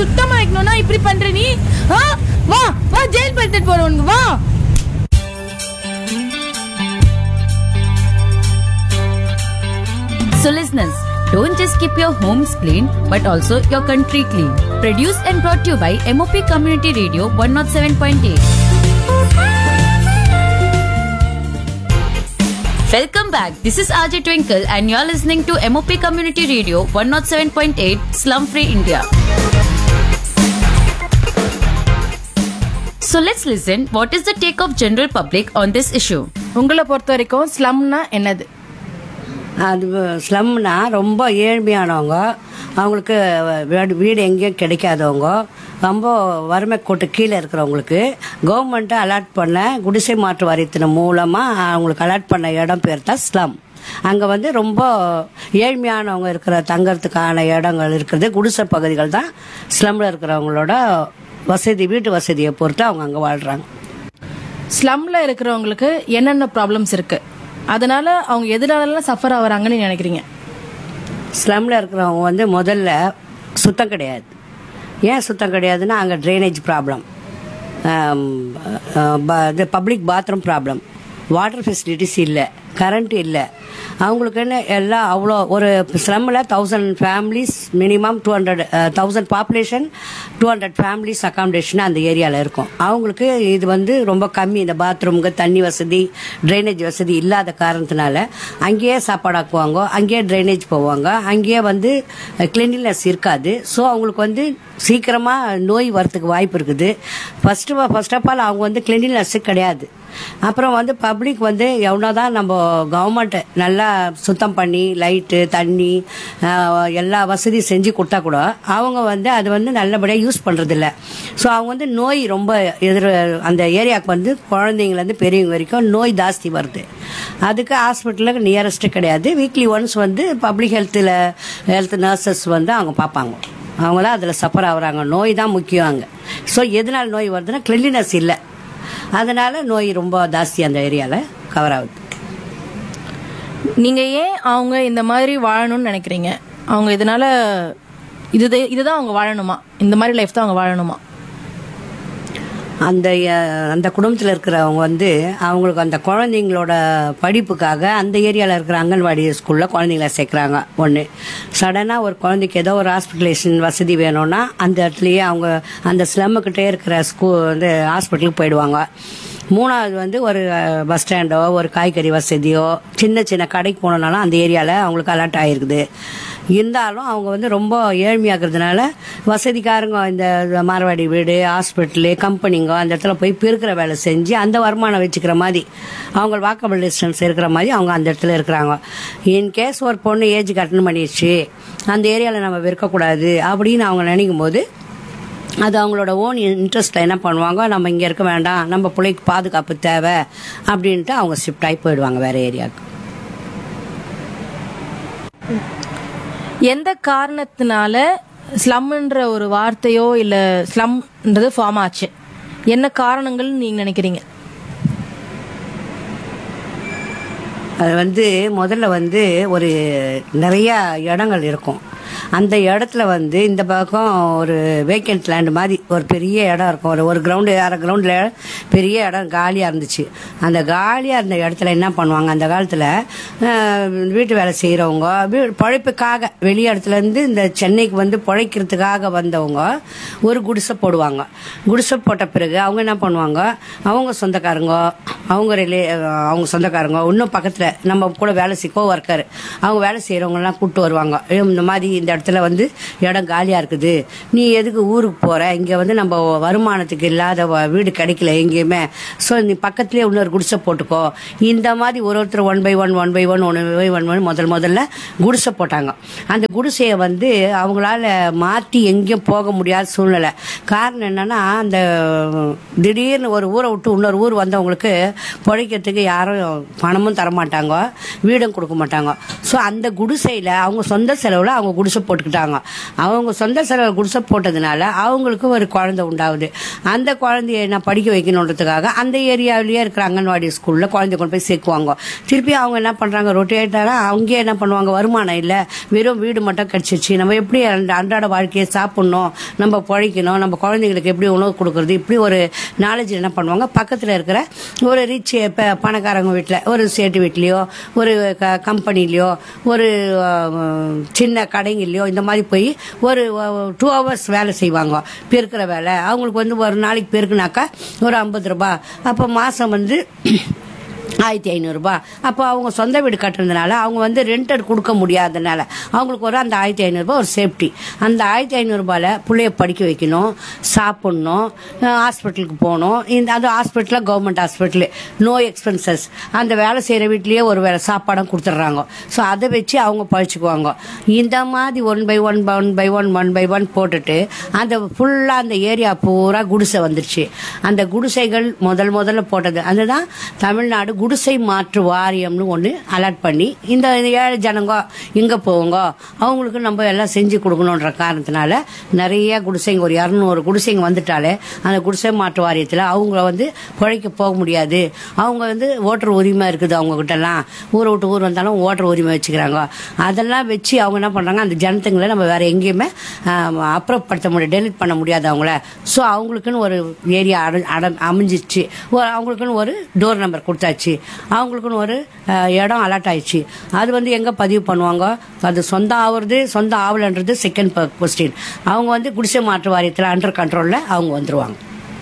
சுத்தமா இருக்கணும்னா இப்படி பண்ற நீ ஆ? வா வா ஜெயில் படுத்துட்டு போறவனுக்கு வா So, listeners, don't just keep your homes clean, but also your country clean. Produced and brought to you by MOP Community Radio 107.8. Welcome back. This is RJ Twinkle, and you're listening to MOP Community Radio 107.8 Slum Free India. So let's listen. What is the take of general public on this issue? உங்களை பொறுத்த வரைக்கும் ஸ்லம்னா என்னது அது ஸ்லம்னா ரொம்ப ஏழ்மையானவங்க அவங்களுக்கு வீடு வீடு எங்கேயும் கிடைக்காதவங்க ரொம்ப வறுமை கோட்டு கீழே இருக்கிறவங்களுக்கு கவர்மெண்ட்டை அலாட் பண்ண குடிசை மாற்று வாரியத்தின் மூலமாக அவங்களுக்கு அலாட் பண்ண இடம் பேர் தான் ஸ்லம் அங்கே வந்து ரொம்ப ஏழ்மையானவங்க இருக்கிற தங்கறதுக்கான இடங்கள் இருக்கிறது குடிசை பகுதிகள் தான் ஸ்லம்மில் இருக்கிறவங்களோட வசதி வீட்டு வசதியை பொறுத்து அவங்க அங்கே வாழ்கிறாங்க ஸ்லம்ல இருக்கிறவங்களுக்கு என்னென்ன ப்ராப்ளம்ஸ் இருக்கு அதனால அவங்க எதனாலலாம் சஃபர் ஆகுறாங்கன்னு நினைக்கிறீங்க ஸ்லம்மில் இருக்கிறவங்க வந்து முதல்ல சுத்தம் கிடையாது ஏன் சுத்தம் கிடையாதுன்னா அங்கே ட்ரைனேஜ் ப்ராப்ளம் இது public bathroom problem water facilities இல்லை கரண்ட் இல்லை அவங்களுக்குன்னு எல்லாம் அவ்வளோ ஒரு ஸ்லம்மில் thousand families minimum two hundred thousand population two hundred families accommodation அந்த ஏரியாவில் இருக்கும் அவங்களுக்கு இது வந்து ரொம்ப கம்மி இந்த பாத்ரூமுக்கு தண்ணி வசதி ட்ரைனேஜ் வசதி இல்லாத காரணத்தினால அங்கேயே சாப்பாடு ஆக்குவாங்க அங்கேயே ட்ரைனேஜ் போவாங்க அங்கேயே வந்து கிளீனினஸ் இருக்காது ஸோ அவங்களுக்கு வந்து சீக்கிரமாக நோய் வரத்துக்கு வாய்ப்பு இருக்குது ஃபஸ்ட்டு ஃபர்ஸ்ட் ஆஃப் ஆல் அவங்க வந்து கிளீனினஸ் கிடையாது அப்புறம் வந்து பப்ளிக் வந்து எவ்வளோ தான் நம்ம கவர்மெண்ட் நல்லா சுத்தம் பண்ணி லைட்டு தண்ணி ஆஹ், எல்லா வசதியும் செஞ்சு கொடுத்தா கூட அவங்க வந்து அது வந்து நல்லபடியாக யூஸ் பண்ணுறதில்ல ஸோ அவங்க வந்து நோய் ரொம்ப எதிர் அந்த ஏரியாவுக்கு வந்து குழந்தைங்கலேருந்து பெரியவங்க வரைக்கும் நோய் ஜாஸ்தி வருது அதுக்கு ஹாஸ்பிட்டலுக்கு நியரஸ்ட்டு கிடையாது வீக்லி ஒன்ஸ் வந்து பப்ளிக் ஹெல்த்தில் ஹெல்த் நர்சஸ் வந்து அவங்க பார்ப்பாங்க அவங்க தான் அதில் சஃபர் ஆகுறாங்க நோய் தான் முக்கியம் அங்கே ஸோ எதனால் நோய் வருதுன்னா கிளீனினஸ் இல்லை அதனால நோய் ரொம்ப ஜாஸ்தி அந்த ஏரியாவில் கவர் ஆகுது நீங்க ஏன் அவங்க இந்த மாதிரி வாழணும்னு நினைக்கிறீங்க அவங்க இதனால இது இதுதான் அவங்க வாழணுமா இந்த மாதிரி லைஃப் தான் அவங்க வாழணுமா அந்த அஹ், அந்த குடும்பத்தில் இருக்கிறவங்க வந்து அவங்களுக்கு அந்த குழந்தைங்களோட படிப்புக்காக அந்த ஏரியாவில் இருக்கிற அங்கன்வாடி ஸ்கூலில் குழந்தைங்கள சேர்க்குறாங்க ஒன்று சடனாக ஒரு குழந்தைக்கு ஏதோ ஒரு ஹாஸ்பிட்டலேஷன் வசதி வேணும்னா அந்த இடத்துலையே அவங்க அந்த ஸ்லம்முக்கிட்டே இருக்கிற ஸ்கூ வந்து ஹாஸ்பிட்டலுக்கு போயிடுவாங்க மூணாவது வந்து ஒரு பஸ் ஸ்டாண்டோ ஒரு காய்கறி வசதியோ சின்ன சின்ன கடைக்கு போனோம்னாலும் அந்த ஏரியாவில் அவங்களுக்கு அலர்ட் ஆகிருக்குது இருந்தாலும் அவங்க வந்து ரொம்ப ஏழ்மையாகிறதுனால வசதிக்காரங்க இந்த மார்வாடி வீடு ஹாஸ்பிட்டலு கம்பெனிங்க அந்த இடத்துல போய் பெருக்கிற வேலை செஞ்சு அந்த வருமானம் வச்சுக்கிற மாதிரி அவங்க வாக்கபிள் டிஸ்டன்ஸ் இருக்கிற மாதிரி அவங்க அந்த இடத்துல இருக்கிறாங்க இன்கேஸ் ஒரு பொண்ணு ஏஜ் கட்டணம் பண்ணிடுச்சு அந்த ஏரியாவில் நம்ம விற்கக்கூடாது அப்படின்னு அவங்க நினைக்கும் போது அது அவங்களோட ஓன் இன்ட்ரெஸ்ட்டில் என்ன பண்ணுவாங்க நம்ம இங்கே இருக்க வேண்டாம் நம்ம பிள்ளைக்கு பாதுகாப்பு தேவை அப்படின்ட்டு அவங்க ஷிஃப்ட் ஆகி போயிடுவாங்க வேறு ஏரியாவுக்கு எந்த காரணத்தினால ஸ்லம்ன்ற ஒரு வார்த்தையோ இல்ல ஸ்லம்ன்றது ஃபார்ம் ஆச்சு என்ன காரணங்கள் நீங்க நினைக்கிறீங்க அது வந்து முதல்ல வந்து ஒரு நிறைய இடங்கள் இருக்கும் அந்த இடத்துல வந்து இந்த பக்கம் ஒரு வேக்கண்ட் லேண்ட் மாதிரி ஒரு பெரிய இடம் இருக்கும் ஒரு ஒரு கிரவுண்டு அரை கிரவுண்டில் பெரிய இடம் காலியாக இருந்துச்சு அந்த காலியாக இருந்த இடத்துல என்ன பண்ணுவாங்க அந்த காலத்தில் வீட்டு வேலை செய்கிறவங்க வீ பழைப்புக்காக வெளி இடத்துலேருந்து இந்த சென்னைக்கு வந்து பிழைக்கிறதுக்காக வந்தவங்க ஒரு குடிசை போடுவாங்க குடிசை போட்ட பிறகு அவங்க என்ன பண்ணுவாங்க அவங்க சொந்தக்காரங்க அவங்க ரிலே அவங்க சொந்தக்காரங்க இன்னும் பக்கத்தில் நம்ம கூட வேலை செய்ய ஒர்க்கர் அவங்க வேலை செய்கிறவங்கலாம் கூப்பிட்டு வருவாங்க "ஏய், இந்த மாதிரி இந்த இடத்துல வந்து இடம் காலியாக இருக்குது நீ எதுக்கு ஊருக்கு போகிற இங்கே வந்து நம்ம வருமானத்துக்கு இல்லாத வ- வீடு கிடைக்கல எங்கேயுமே ஸோ நீ பக்கத்துலேயே இன்னொரு குடிசை போட்டுக்கோ இந்த மாதிரி ஒரு ஒருத்தர் one by one one by one one by one one முதல் முதல்ல குடிசை போட்டாங்க அந்த குடிசையை வந்து அவங்களால மாற்றி எங்கேயும் போக முடியாத சூழ்நிலை காரணம் என்னன்னா அந்த திடீர்னு ஒரு ஊரை விட்டு இன்னொரு ஊர் வந்தவங்களுக்கு பிழைக்கிறதுக்கு யாரும் பணமும் தர மாட்டாங்க வீடும் கொடுக்க மாட்டாங்க ஸோ அந்த குடிசையில் அவங்க சொந்த செலவில் அவங்க குடிசை போட்டு போட்டுக்கிட்டாங்க அவங்க சொந்த செலவு குடிசை போட்டதுனால அவங்களுக்கு ஒரு குழந்தை உண்டாகுது அந்த குழந்தைய நான் படிக்க வைக்கணுன்றதுக்காக அந்த ஏரியாவிலேயே இருக்கிற அங்கன்வாடி ஸ்கூல்ல குழந்தைய கொண்டு போய் சேர்க்குவாங்க திருப்பி அவங்க என்ன பண்றாங்க ரொட்டேட்டரா அவங்க என்ன பண்ணுவாங்க வருமானம் இல்லை வெறும் வீடு மட்டும் கிடைச்சிச்சு நம்ம எப்படி அந்த அன்றாட வாழ்க்கையை சாப்பிடணும் நம்ம பழைக்கணும் நம்ம குழந்தைங்களுக்கு எப்படி உணவு கொடுக்கறது இப்படி ஒரு நாலேஜ் என்ன பண்ணுவாங்க பக்கத்தில் இருக்கிற ஒரு ரிச் பணக்காரங்க வீட்டில் ஒரு சேட்டு வீட்லேயோ ஒரு க கம்பெனிலையோ ஒரு அஹ், சின்ன கடைங்களையோ இந்த மாதிரி போய் ஒரு டூ ஹவர்ஸ் வேலை செய்வாங்க பெருக்கிற வேலை அவங்களுக்கு வந்து ஒரு நாளைக்கு பெருக்குனாக்கா ஒரு ஐம்பது ரூபாய் அப்போ மாதம் வந்து ஆயிரத்தி ஐநூறுரூபா அப்போ அவங்க சொந்த வீடு கட்டுறதுனால அவங்க வந்து ரெண்டட் கொடுக்க முடியாதனால அவங்களுக்கு ஒரு அந்த ஆயிரத்தி ஐநூறுரூபா ஒரு சேஃப்டி அந்த ஆயிரத்தி ஐநூறுரூபாவில் பிள்ளைய படிக்க வைக்கணும் சாப்பிட்ணும் ஹாஸ்பிட்டலுக்கு போகணும் இந்த அது ஹாஸ்பிட்டலில் கவர்மெண்ட் ஹாஸ்பிட்டலு நோ எக்ஸ்பென்சஸ் அந்த வேலை செய்கிற வீட்லேயே ஒரு வேலை சாப்பாடும் கொடுத்துட்றாங்க ஸோ அதை வச்சு அவங்க பழிச்சுக்குவாங்க இந்த மாதிரி one by one one by one one by one போட்டுட்டு அந்த ஃபுல்லாக அந்த ஏரியா பூரா குடிசை வந்துருச்சு அந்த குடிசைகள் முதல் முதல்ல போட்டது அதுதான் தமிழ்நாடு குடிசை மாற்று வாரியம்னு ஒன்று அலர்ட் பண்ணி இந்த ஏழை ஜனங்க இங்கே போவோங்க அவங்களுக்கு நம்ம எல்லாம் செஞ்சு கொடுக்கணுன்ற காரணத்தினால நிறைய குடிசைங்க ஒரு இரநூறு குடிசைங்க வந்துட்டாலே அந்த குடிசை மாற்று வாரியத்தில் அவங்கள வந்து பிழைக்க போக முடியாது அவங்க வந்து ஓட்டர் உரிமை இருக்குது அவங்க கிட்டலாம் ஊரை விட்டு ஊர் வந்தாலும் ஓட்டர் உரிமை வச்சுக்கிறாங்க அதெல்லாம் வச்சு அவங்க என்ன பண்ணுறாங்க அந்த ஜனத்துங்களை நம்ம வேற எங்கேயுமே அப்புறப்படுத்த முடியாது டெலிட் பண்ண முடியாது அவங்கள ஸோ அவங்களுக்குன்னு ஒரு ஏரியா அட அட அமைஞ்சிச்சு ஒரு அவங்களுக்குன்னு ஒரு டோர் நம்பர் கொடுத்தாச்சு அவங்களுக்குன்னு ஒரு அஹ், இடம் அலர்ட் ஆயிடுச்சு அது வந்து எங்கே பதிவு பண்ணுவாங்க அது சொந்தம் ஆகுறது சொந்தம் ஆகலன்றது செகண்ட் கொஸ்டின் அவங்க வந்து குடிசை மாற்று வாரியத்தில் அண்டர் கண்ட்ரோலில் அவங்க வந்துருவாங்க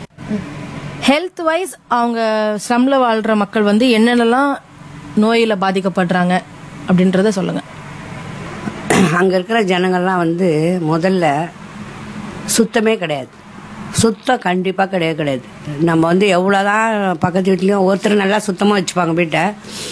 ஹெல்த் வைஸ் அவங்க ஸ்லம்ல வாழ்ற மக்கள் வந்து என்னென்னலாம் நோயில பாதிக்கப்படுறாங்க அப்படின்றத சொல்லுங்க அங்கே இருக்கிற ஜனங்கள்லாம் வந்து முதல்ல சுத்தமே கிடையாது சுத்தம் கண்டிப்பாக கிடையாது கிடையாது நம்ம வந்து எவ்வளோதான் பக்கத்து வீட்லேயும் ஒருத்தர் நல்லா சுத்தமாக வச்சுப்பாங்க வீட்டை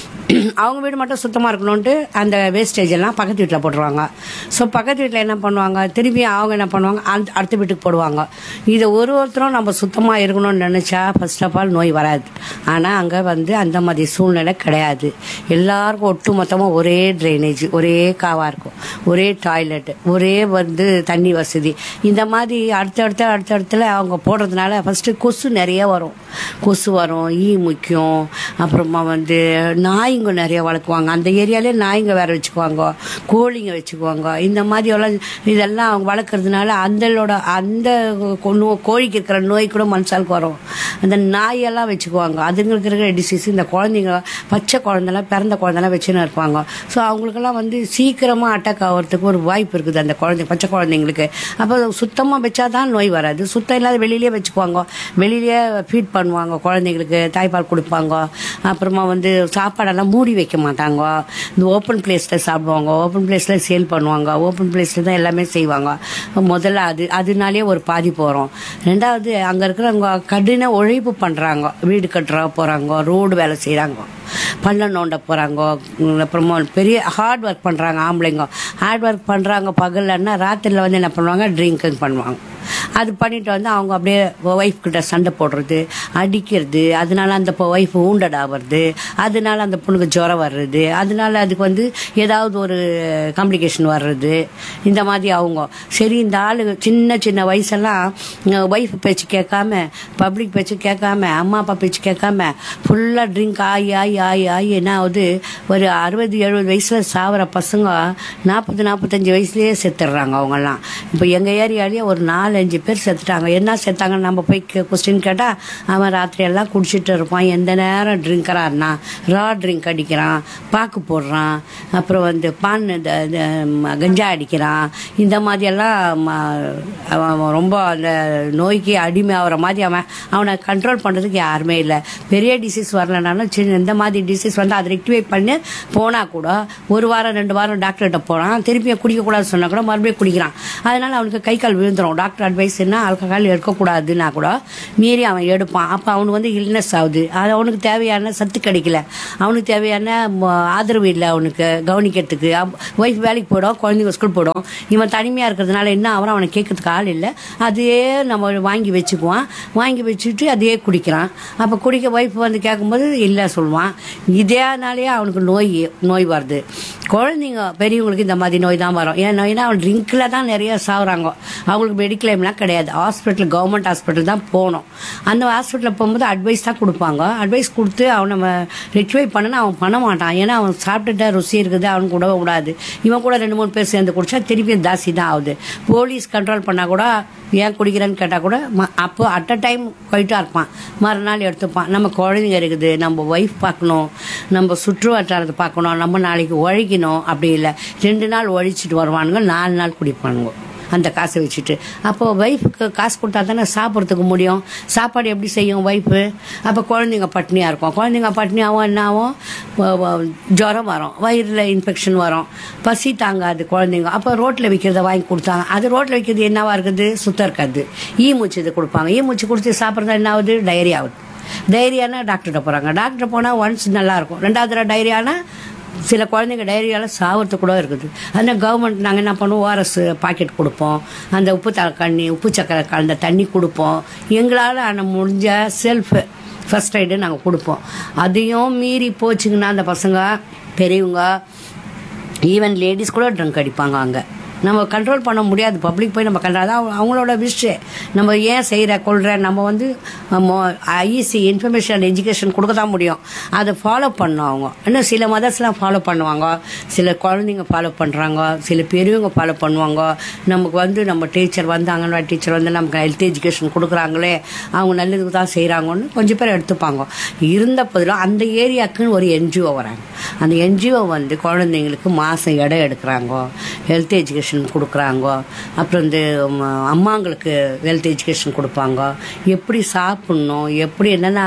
அவங்க வீடு மட்டும் சுத்தமாக இருக்கணும்ட்டு அந்த வேஸ்டேஜ் எல்லாம் பக்கத்து வீட்டில் போட்டுருவாங்க ஸோ பக்கத்து வீட்டில் என்ன பண்ணுவாங்க திருப்பி அவங்க என்ன பண்ணுவாங்க அந்த அடுத்த வீட்டுக்கு போடுவாங்க இதை ஒரு ஒருத்தரும் நம்ம சுத்தமாக இருக்கணும்னு நினச்சா ஃபர்ஸ்ட் ஆஃப் ஆல் நோய் வராது ஆனால் அங்கே வந்து அந்த மாதிரி சூழ்நிலை கிடையாது எல்லாருக்கும் ஒட்டு மொத்தமாக ஒரே ட்ரைனேஜ் ஒரே காவாக இருக்கும் ஒரே டாய்லெட் ஒரே வந்து தண்ணி வசதி இந்த மாதிரி அடுத்தடுத்த அடுத்தடுத்துல அவங்க போடுறதுனால ஃபஸ்ட்டு கொசு நிறைய வரும் கொசு வரும் ஈ முக்கியம் அப்புறமா வந்து நாய்ங்க நிறைய வளர்க்குவாங்க அந்த ஏரியாலே நாய்ங்க வேற வச்சுக்குவாங்க கோழிங்க வச்சுக்குவாங்க இந்த மாதிரி எல்லாம் இதெல்லாம் அவங்க வளர்க்குறதுனால அந்தளோட அந்த கொ- நோ- கோழிக்கு இருக்கிற நோய் கூட மனுஷாளுக்கு வரும் அந்த நாயெல்லாம் வச்சுக்குவாங்க அதுங்களுக்கு இருக்கிற டிசீஸ் இந்த குழந்தைங்க பச்சை குழந்தைலாம் பிறந்த குழந்தைலாம் வச்சுன்னு இருப்பாங்க ஸோ அவங்களுக்கெல்லாம் வந்து சீக்கிரமாக அட்டாக் ஆகிறதுக்கு ஒரு வாய்ப்பு இருக்குது அந்த குழந்தை பச்சை குழந்தைங்களுக்கு அப்போ சுத்தமாக வச்சா தான் நோய் வராது சுத்தம் இல்லாத வெளியிலேயே வச்சுக்குவாங்க வெளியிலேயே ஃபீட் பண்ணுவாங்க குழந்தைங்களுக்கு தாய்ப்பால் கொடுப்பாங்க அப்புறமா வந்து சாப்பாடெல்லாம் மூடி வைக்க மாட்டாங்க இந்த ஓப்பன் பிளேஸில் சாப்பிடுவாங்க ஓப்பன் பிளேஸில் சேல் பண்ணுவாங்க ஓப்பன் பிளேஸில் தான் எல்லாமே செய்வாங்க முதல்ல அது அதனாலே ஒரு பாதிப்பு வரும் ரெண்டாவது அங்கே இருக்கிறவங்க கடின உழைப்பு பண்ணுறாங்க வீடு கட்டுற போகிறாங்க ரோடு வேலை செய்கிறாங்க பள்ளம் நோண்ட போகிறாங்க அப்புறமா பெரிய ஹார்ட் ஒர்க் பண்ணுறாங்க ஆம்பளைங்க ஹார்ட் ஒர்க் பண்ணுறாங்க பகல்லன்னா ராத்திரியில் வந்து என்ன பண்ணுவாங்க ட்ரிங்கிங் பண்ணுவாங்க அது பண்ணிட்டு வந்து அவங்க அப்படியே ஒய்ஃப் கிட்ட சண்டை போடுறது அடிக்கிறது அதனால அந்த ஒய்ஃப் wounded ஆகிறது அதனால அந்த பொண்ணுக்கு ஜுரம் வர்றது அதனால அதுக்கு வந்து ஏதாவது ஒரு காம்ப்ளிகேஷன் வர்றது இந்த மாதிரி அவங்க சரி இந்த ஆளு சின்ன சின்ன வயசெல்லாம் ஒய்ஃப் பேச்சு கேட்காம பப்ளிக் பேச்சு கேட்காம அம்மா அப்பா பேச்சு கேட்காம ஃபுல்லாக ட்ரிங்க் ஆகி ஆகி ஆகி ஆகி என்ன ஆகுது ஒரு அறுபது எழுபது வயசில் சாவர பசங்க நாற்பது நாற்பத்தஞ்சு வயசுலயே செத்துடுறாங்க அவங்கெல்லாம் இப்போ எங்கள் ஏரியாலேயே ஒரு நாலஞ்சு பேர் செத்துட்டாங்க என்ன செத்தாங்கன்னு நம்ம போய் கொஸ்டின் கேட்டால் அவன் ராத்திரி எல்லாம் குடிச்சிட்டு இருப்பான் எந்த நேரம் ட்ரிங்கராக இருந்தான் ரா ட்ரிங்க் அடிக்கிறான் பாக்கு போடுறான் அப்புறம் வந்து பான் இந்த இந்த ம- கஞ்சா அடிக்கிறான் இந்த மாதிரியெல்லாம் ம- அவன் ரொம்ப அந்த நோய்க்கு அடிமை ஆகிற மாதிரி அவன் அவனை கண்ட்ரோல் பண்ணுறதுக்கு யாருமே இல்லை பெரிய டிசீஸ் வரலனாலும் சின்ன இந்த மாதிரி டிசீஸ் வந்து அதை ரெக்டிஃபை பண்ணி போனால் கூட ஒரு வாரம் ரெண்டு வாரம் டாக்டர்கிட்ட போகிறான் திருப்பி குடிக்கக்கூடாதுன்னு சொன்னால் கூட மறுபடியும் குடிக்கிறான் அதனால அவனுக்கு கை கால் விழுந்துரும் டாக்டர் அட்வைஸ் என்ன ஆல்கஹால் எடுக்கக்கூடாதுன்னா கூட மீறி அவன் எடுப்பான் அப்போ அவனுக்கு வந்து இல்னஸ் ஆகுது அது அவனுக்கு தேவையான சத்து கிடைக்கல அவனுக்கு தேவையான ம, ஆதரவு இல்லை அவனுக்கு கவனிக்கிறதுக்கு ஒய்ஃப் வேலைக்கு போயிடும் குழந்தைங்க ஸ்கூல் போயிடும் இவன் தனிமையாக இருக்கிறதுனால என்ன ஆகும் அவனை கேட்கறதுக்கு ஆள் இல்லை அதையே நம்ம வாங்கி வச்சுக்குவான் வாங்கி வச்சுட்டு அதையே குடிக்கிறான் அப்போ குடிக்க ஒய்ஃப் வந்து கேட்கும்போது இல்லை சொல்லுவான் இதேனாலேயே அவனுக்கு நோய் நோய் வருது குழந்தைங்க பெரியவங்களுக்கு இந்த மாதிரி நோய் தான் வரும் ஏன் நோய்னா ட்ரிங்க்ல தான் நிறைய சாகுறாங்க அவங்களுக்கு மெடிக்ளைம்லாம் கிடையாது ஹாஸ்பிட்டல் கவர்மெண்ட் ஹாஸ்பிட்டல் தான் போகணும் அந்த ஹாஸ்பிட்டலில் போகும்போது அட்வைஸ் தான் கொடுப்பாங்க அட்வைஸ் கொடுத்து அவனை நம்ம ரெக்டிஃபை பண்ணனா அவன் பண்ண மாட்டான் ஏன்னா அவன் சாப்பிட்டுட்டா ருசி இருக்குது அவனுக்கு விடவே கூடாது இவன் கூட ரெண்டு மூணு பேர் சேர்ந்து குடிச்சா திருப்பி தாசி தான் ஆகுது போலீஸ் கண்ட்ரோல் பண்ணால் கூட ஏன் குடிக்கிறேன்னு கேட்டால் கூட ம- அப்போ அட் அ டைம் போயிட்டா இருப்பான் மறுநாள் எடுத்துப்பான் நம்ம குழந்தைங்க இருக்குது நம்ம ஒய்ஃப் பார்க்கணும் நம்ம சுற்று வட்டாரத்தை பார்க்கணும் நம்ம நாளைக்கு உழைக்கணும் அப்படி இல்லை ரெண்டு நாள் ஒழிச்சிட்டு வருவானுங்க நாலு நாள் குடிப்பானுங்க அந்த காசை வச்சுட்டு அப்போ ஒய்ஃபுக்கு காசு கொடுத்தா தானே சாப்பிட்றதுக்கு முடியும் சாப்பாடு எப்படி செய்யும் ஒய்ஃபு அப்போ குழந்தைங்க பட்னியாக இருக்கும் குழந்தைங்க பட்னியாகவும் என்ன ஆகும் வ- வ- ஜுரம் வரும் வயிறில் இன்ஃபெக்ஷன் வரும் பசி தாங்காது குழந்தைங்க அப்போ ரோட்டில் விற்கிறத வாங்கி கொடுத்தாங்க அது ரோட்டில் விற்கிறது என்னவா இருக்குது சுத்தம் இருக்காது ஈ மூச்சு இது கொடுப்பாங்க ஈ மூச்சு கொடுத்து சாப்பிட்றது என்ன ஆகுது டைரி ஆகுது டைரியானா டாக்டர்கிட்ட போகிறாங்க டாக்டர் போனால் ஒன்ஸ் நல்லா இருக்கும் ரெண்டாவது தடவை டைரியானா சில குழந்தைங்க டைரியால சாவறது கூட இருக்குது அந்த கவர்மெண்ட் நாங்கள் என்ன பண்ணுவோம் ஓஆர்எஸ் பாக்கெட் கொடுப்போம் அந்த உப்பு த தண்ணி உப்பு சக்கரை கலந்த தண்ணி கொடுப்போம் எங்களால் ஆன முடிஞ்ச செல்ஃப் ஃபர்ஸ்ட் எய்டு நாங்கள் கொடுப்போம் அதையும் மீறி போச்சுங்கன்னா அந்த பசங்க பெரியவங்க ஈவன் லேடிஸ் கூட ட்ரங்க் அடிப்பாங்க அங்கே நம்ம கண்ட்ரோல் பண்ண முடியாது பப்ளிக் போய் நம்ம கண்ட்ரோல் அதான் அவங்களோட விஷ் நம்ம ஏன் செய்கிற கொள்கிற நம்ம வந்து ஐஇசி இன்ஃபர்மேஷன் அண்ட் எஜுகேஷன் கொடுக்க தான் முடியும் அதை ஃபாலோ பண்ணணும் அவங்க இன்னும் சில மதர்ஸ்லாம் ஃபாலோ பண்ணுவாங்க சில குழந்தைங்க ஃபாலோ பண்ணுறாங்க சில பெரியவங்க ஃபாலோ பண்ணுவாங்க நமக்கு வந்து நம்ம டீச்சர் வந்து அங்கன்வாடி டீச்சர் வந்து நமக்கு ஹெல்த் எஜுகேஷன் கொடுக்குறாங்களே அவங்க நல்லதுக்கு தான் செய்கிறாங்கன்னு கொஞ்சம் பேர் எடுத்துப்பாங்க இருந்த போதிலும் அந்த ஏரியாவுக்குன்னு ஒரு என்ஜிஓ வராங்க அந்த என்ஜிஓ வந்து குழந்தைங்களுக்கு மாதம் எடை எடுக்கிறாங்க ஹெல்த் எஜுகேஷன் கொடுக்குறாங்க அப்புறம் இந்த ம், அம்மாங்களுக்கு ஹெல்த் எஜுகேஷன் கொடுப்பாங்க எப்படி சாப்பிட்ணும் எப்படி என்னென்ன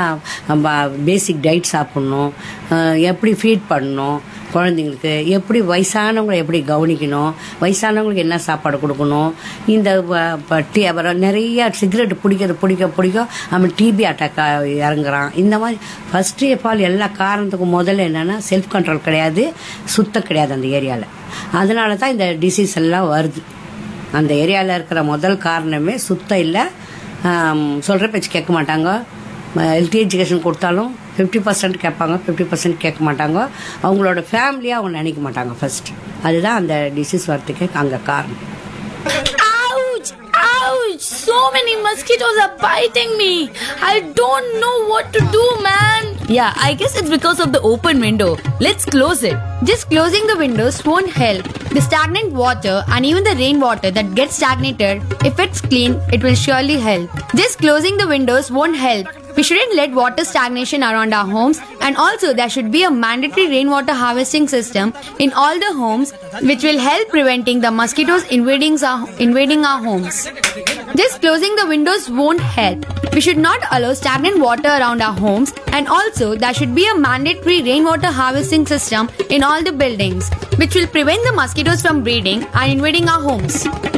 பேசிக் டயட் சாப்பிட்ணும் அஹ், எப்படி ஃபீட் பண்ணணும் குழந்தைங்களுக்கு எப்படி வயசானவங்களை எப்படி கவனிக்கணும் வயசானவங்களுக்கு என்ன சாப்பாடு கொடுக்கணும் இந்த வ- ப- டீ அப்புறம் நிறைய சிகரெட் பிடிக்கிறது பிடிக்க பிடிக்க அவன் டிபி அட்டாக் இறங்குறான் இந்த மாதிரி ஃபர்ஸ்ட் ஆஃப் ஆல் எல்லா காரணத்துக்கும் முதல்ல என்னன்னா செல்ஃப் கண்ட்ரோல் கிடையாது சுத்தம் கிடையாது அந்த ஏரியாவில் அதனால தான் இந்த டிசீஸ் எல்லாம் வருது அந்த ஏரியாவில் இருக்கிற முதல் காரணமே சுத்தம் இல்லை சொல்கிற பேச்சு கேட்க மாட்டாங்க ஹெல்த் எஜுகேஷன் கொடுத்தாலும் ஃபிஃப்டி பர்சன்ட் கேட்பாங்க ஃபிஃப்டி பர்சன்ட் கேட்க மாட்டாங்க அவங்களோட ஃபேமிலியாக அவங்க நினைக்க மாட்டாங்க ஃபர்ஸ்ட் அதுதான் அந்த டிசீஸ் வரத்துக்கு அங்கே காரணம் Ouch! Ouch! So many mosquitoes are biting me. I don't know what to do, man. Yeah, I guess it's because of the open window. Let's close it. Just closing the windows won't help. The stagnant water and even the rainwater that gets stagnated, if it's clean, it will surely help. Just closing the windows won't help. We shouldn't let water stagnation around our homes and also there should be a mandatory rainwater harvesting system in all the homes which will help preventing the mosquitoes invading our, invading our homes. Just closing the windows won't help. We should not allow stagnant water around our homes and also there should be a mandatory rainwater harvesting system in all the buildings which will prevent the mosquitoes from breeding and invading our homes.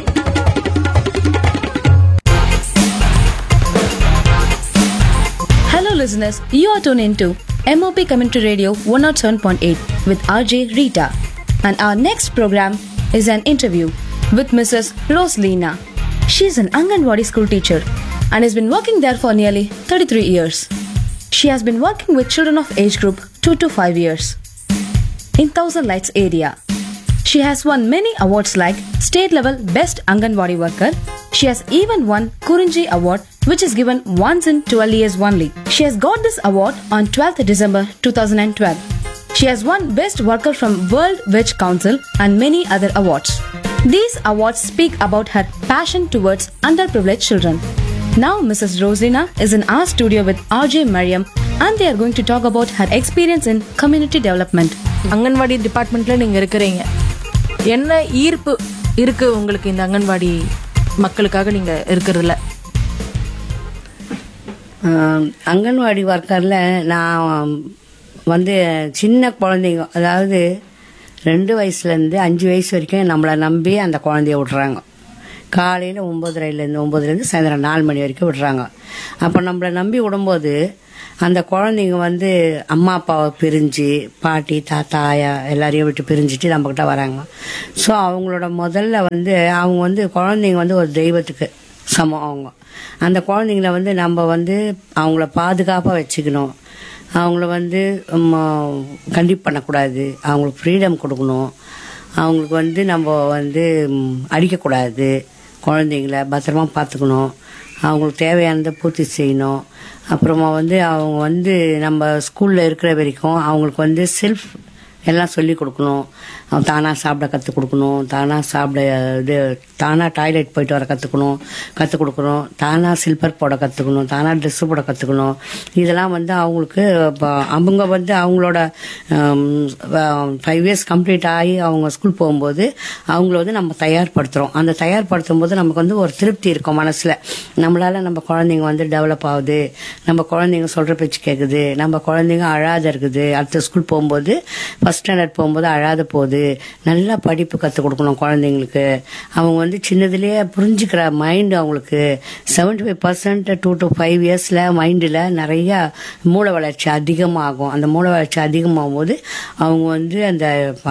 Hello, listeners. You are tuned into MOP Community Radio 107.8 with RJ Rita. And our next program is an interview with Mrs. Rosalina. She's an Anganwadi school teacher and has been working there for nearly 33 years. She has been working with children of age group 2 to 5 years in Thousand Lights area. She has won many awards like State Level Best Anganwadi Worker. She has even won Kurinji Award which is given once in 12 years only. She has got this award on 12th December 2012. She has won Best Worker from World Witch Council and many other awards. These awards speak about her passion towards underprivileged children. Now Mrs. Rosina is in our studio with RJ Mariam and they are going to talk about her experience in community development. Anganwadi டிபார்ட்மெண்ட்ல நீங்க இருக்கிறீங்க என்ன ஈர்ப்பு இருக்கு உங்களுக்கு இந்த அங்கன்வாடி மக்களுக்காக நீங்க இருக்கிறதுல ஆஹ் அங்கன்வாடி ஒர்க்கரில் நான் வந்து சின்ன குழந்தைங்க அதாவது ரெண்டு வயசுலேருந்து அஞ்சு வயசு வரைக்கும் நம்மளை நம்பி அந்த குழந்தைய விட்றாங்க காலையில் ஒம்பதுரைலேருந்து ஒம்பதுலேருந்து சாயந்தரம் நாலு மணி வரைக்கும் விடுறாங்க அப்போ நம்மளை நம்பி விடும்போது அந்த குழந்தைங்க வந்து அம்மா அப்பாவை பிரிஞ்சு பாட்டி தாத்தா ஆயா எல்லாரையும் விட்டு பிரிஞ்சுட்டு நம்மக்கிட்ட வராங்க ஸோ அவங்களோட முதல்ல வந்து அவங்க வந்து குழந்தைங்க வந்து ஒரு தெய்வத்துக்கு சமம் அவங்க அந்த குழந்தைங்கள வந்து நம்ம வந்து அவங்கள பாதுகாப்பாக வச்சுக்கணும் அவங்கள வந்து கண்டிப் பண்ணக்கூடாது அவங்களுக்கு ஃப்ரீடம் கொடுக்கணும் அவங்களுக்கு வந்து நம்ம வந்து ம், அடிக்கக்கூடாது குழந்தைங்கள பத்திரமா பார்த்துக்கணும் அவங்களுக்கு தேவையானதை பூர்த்தி செய்யணும் அப்புறமா வந்து அவங்க வந்து நம்ம ஸ்கூலில் இருக்கிற வரைக்கும் அவங்களுக்கு வந்து செல்ஃப் எல்லாம் சொல்லி கொடுக்கணும் அவன் தானாக சாப்பிட கற்றுக் கொடுக்கணும் தானாக சாப்பிட இது தானாக டாய்லெட் போயிட்டு வர கற்றுக்கணும் கற்றுக் கொடுக்கணும் தானாக சில்பர் போட கற்றுக்கணும் தானாக ட்ரெஸ்ஸு போட கற்றுக்கணும் இதெல்லாம் வந்து அவங்களுக்கு இப்போ அவங்க வந்து அவங்களோட ஃபைவ் இயர்ஸ் கம்ப்ளீட் ஆகி அவங்க ஸ்கூல் போகும்போது அவங்கள வந்து நம்ம தயார்படுத்துகிறோம் அந்த தயார்படுத்தும் போது நமக்கு வந்து ஒரு திருப்தி இருக்கும் மனசில் நம்மளால நம்ம குழந்தைங்க வந்து டெவலப் ஆகுது நம்ம குழந்தைங்க சொல்கிற பேச்சு கேட்குது நம்ம குழந்தைங்க அழாத இருக்குது அடுத்த ஸ்கூல் போகும்போது ஃபஸ்ட் ஸ்டாண்டர்ட் போகும்போது அழாத போகுது நல்லா படிப்பு கற்றுக் கொடுக்கணும் குழந்தைங்களுக்கு அவங்க வந்து சின்னதுலேயே புரிஞ்சுக்கிற மைண்டு அவங்களுக்கு seventy five percent two to five இயர்ஸில் மைண்டில் நிறைய மூளை வளர்ச்சி அதிகமாகும் அந்த மூளை வளர்ச்சி அதிகமாகும் போது அவங்க வந்து அந்த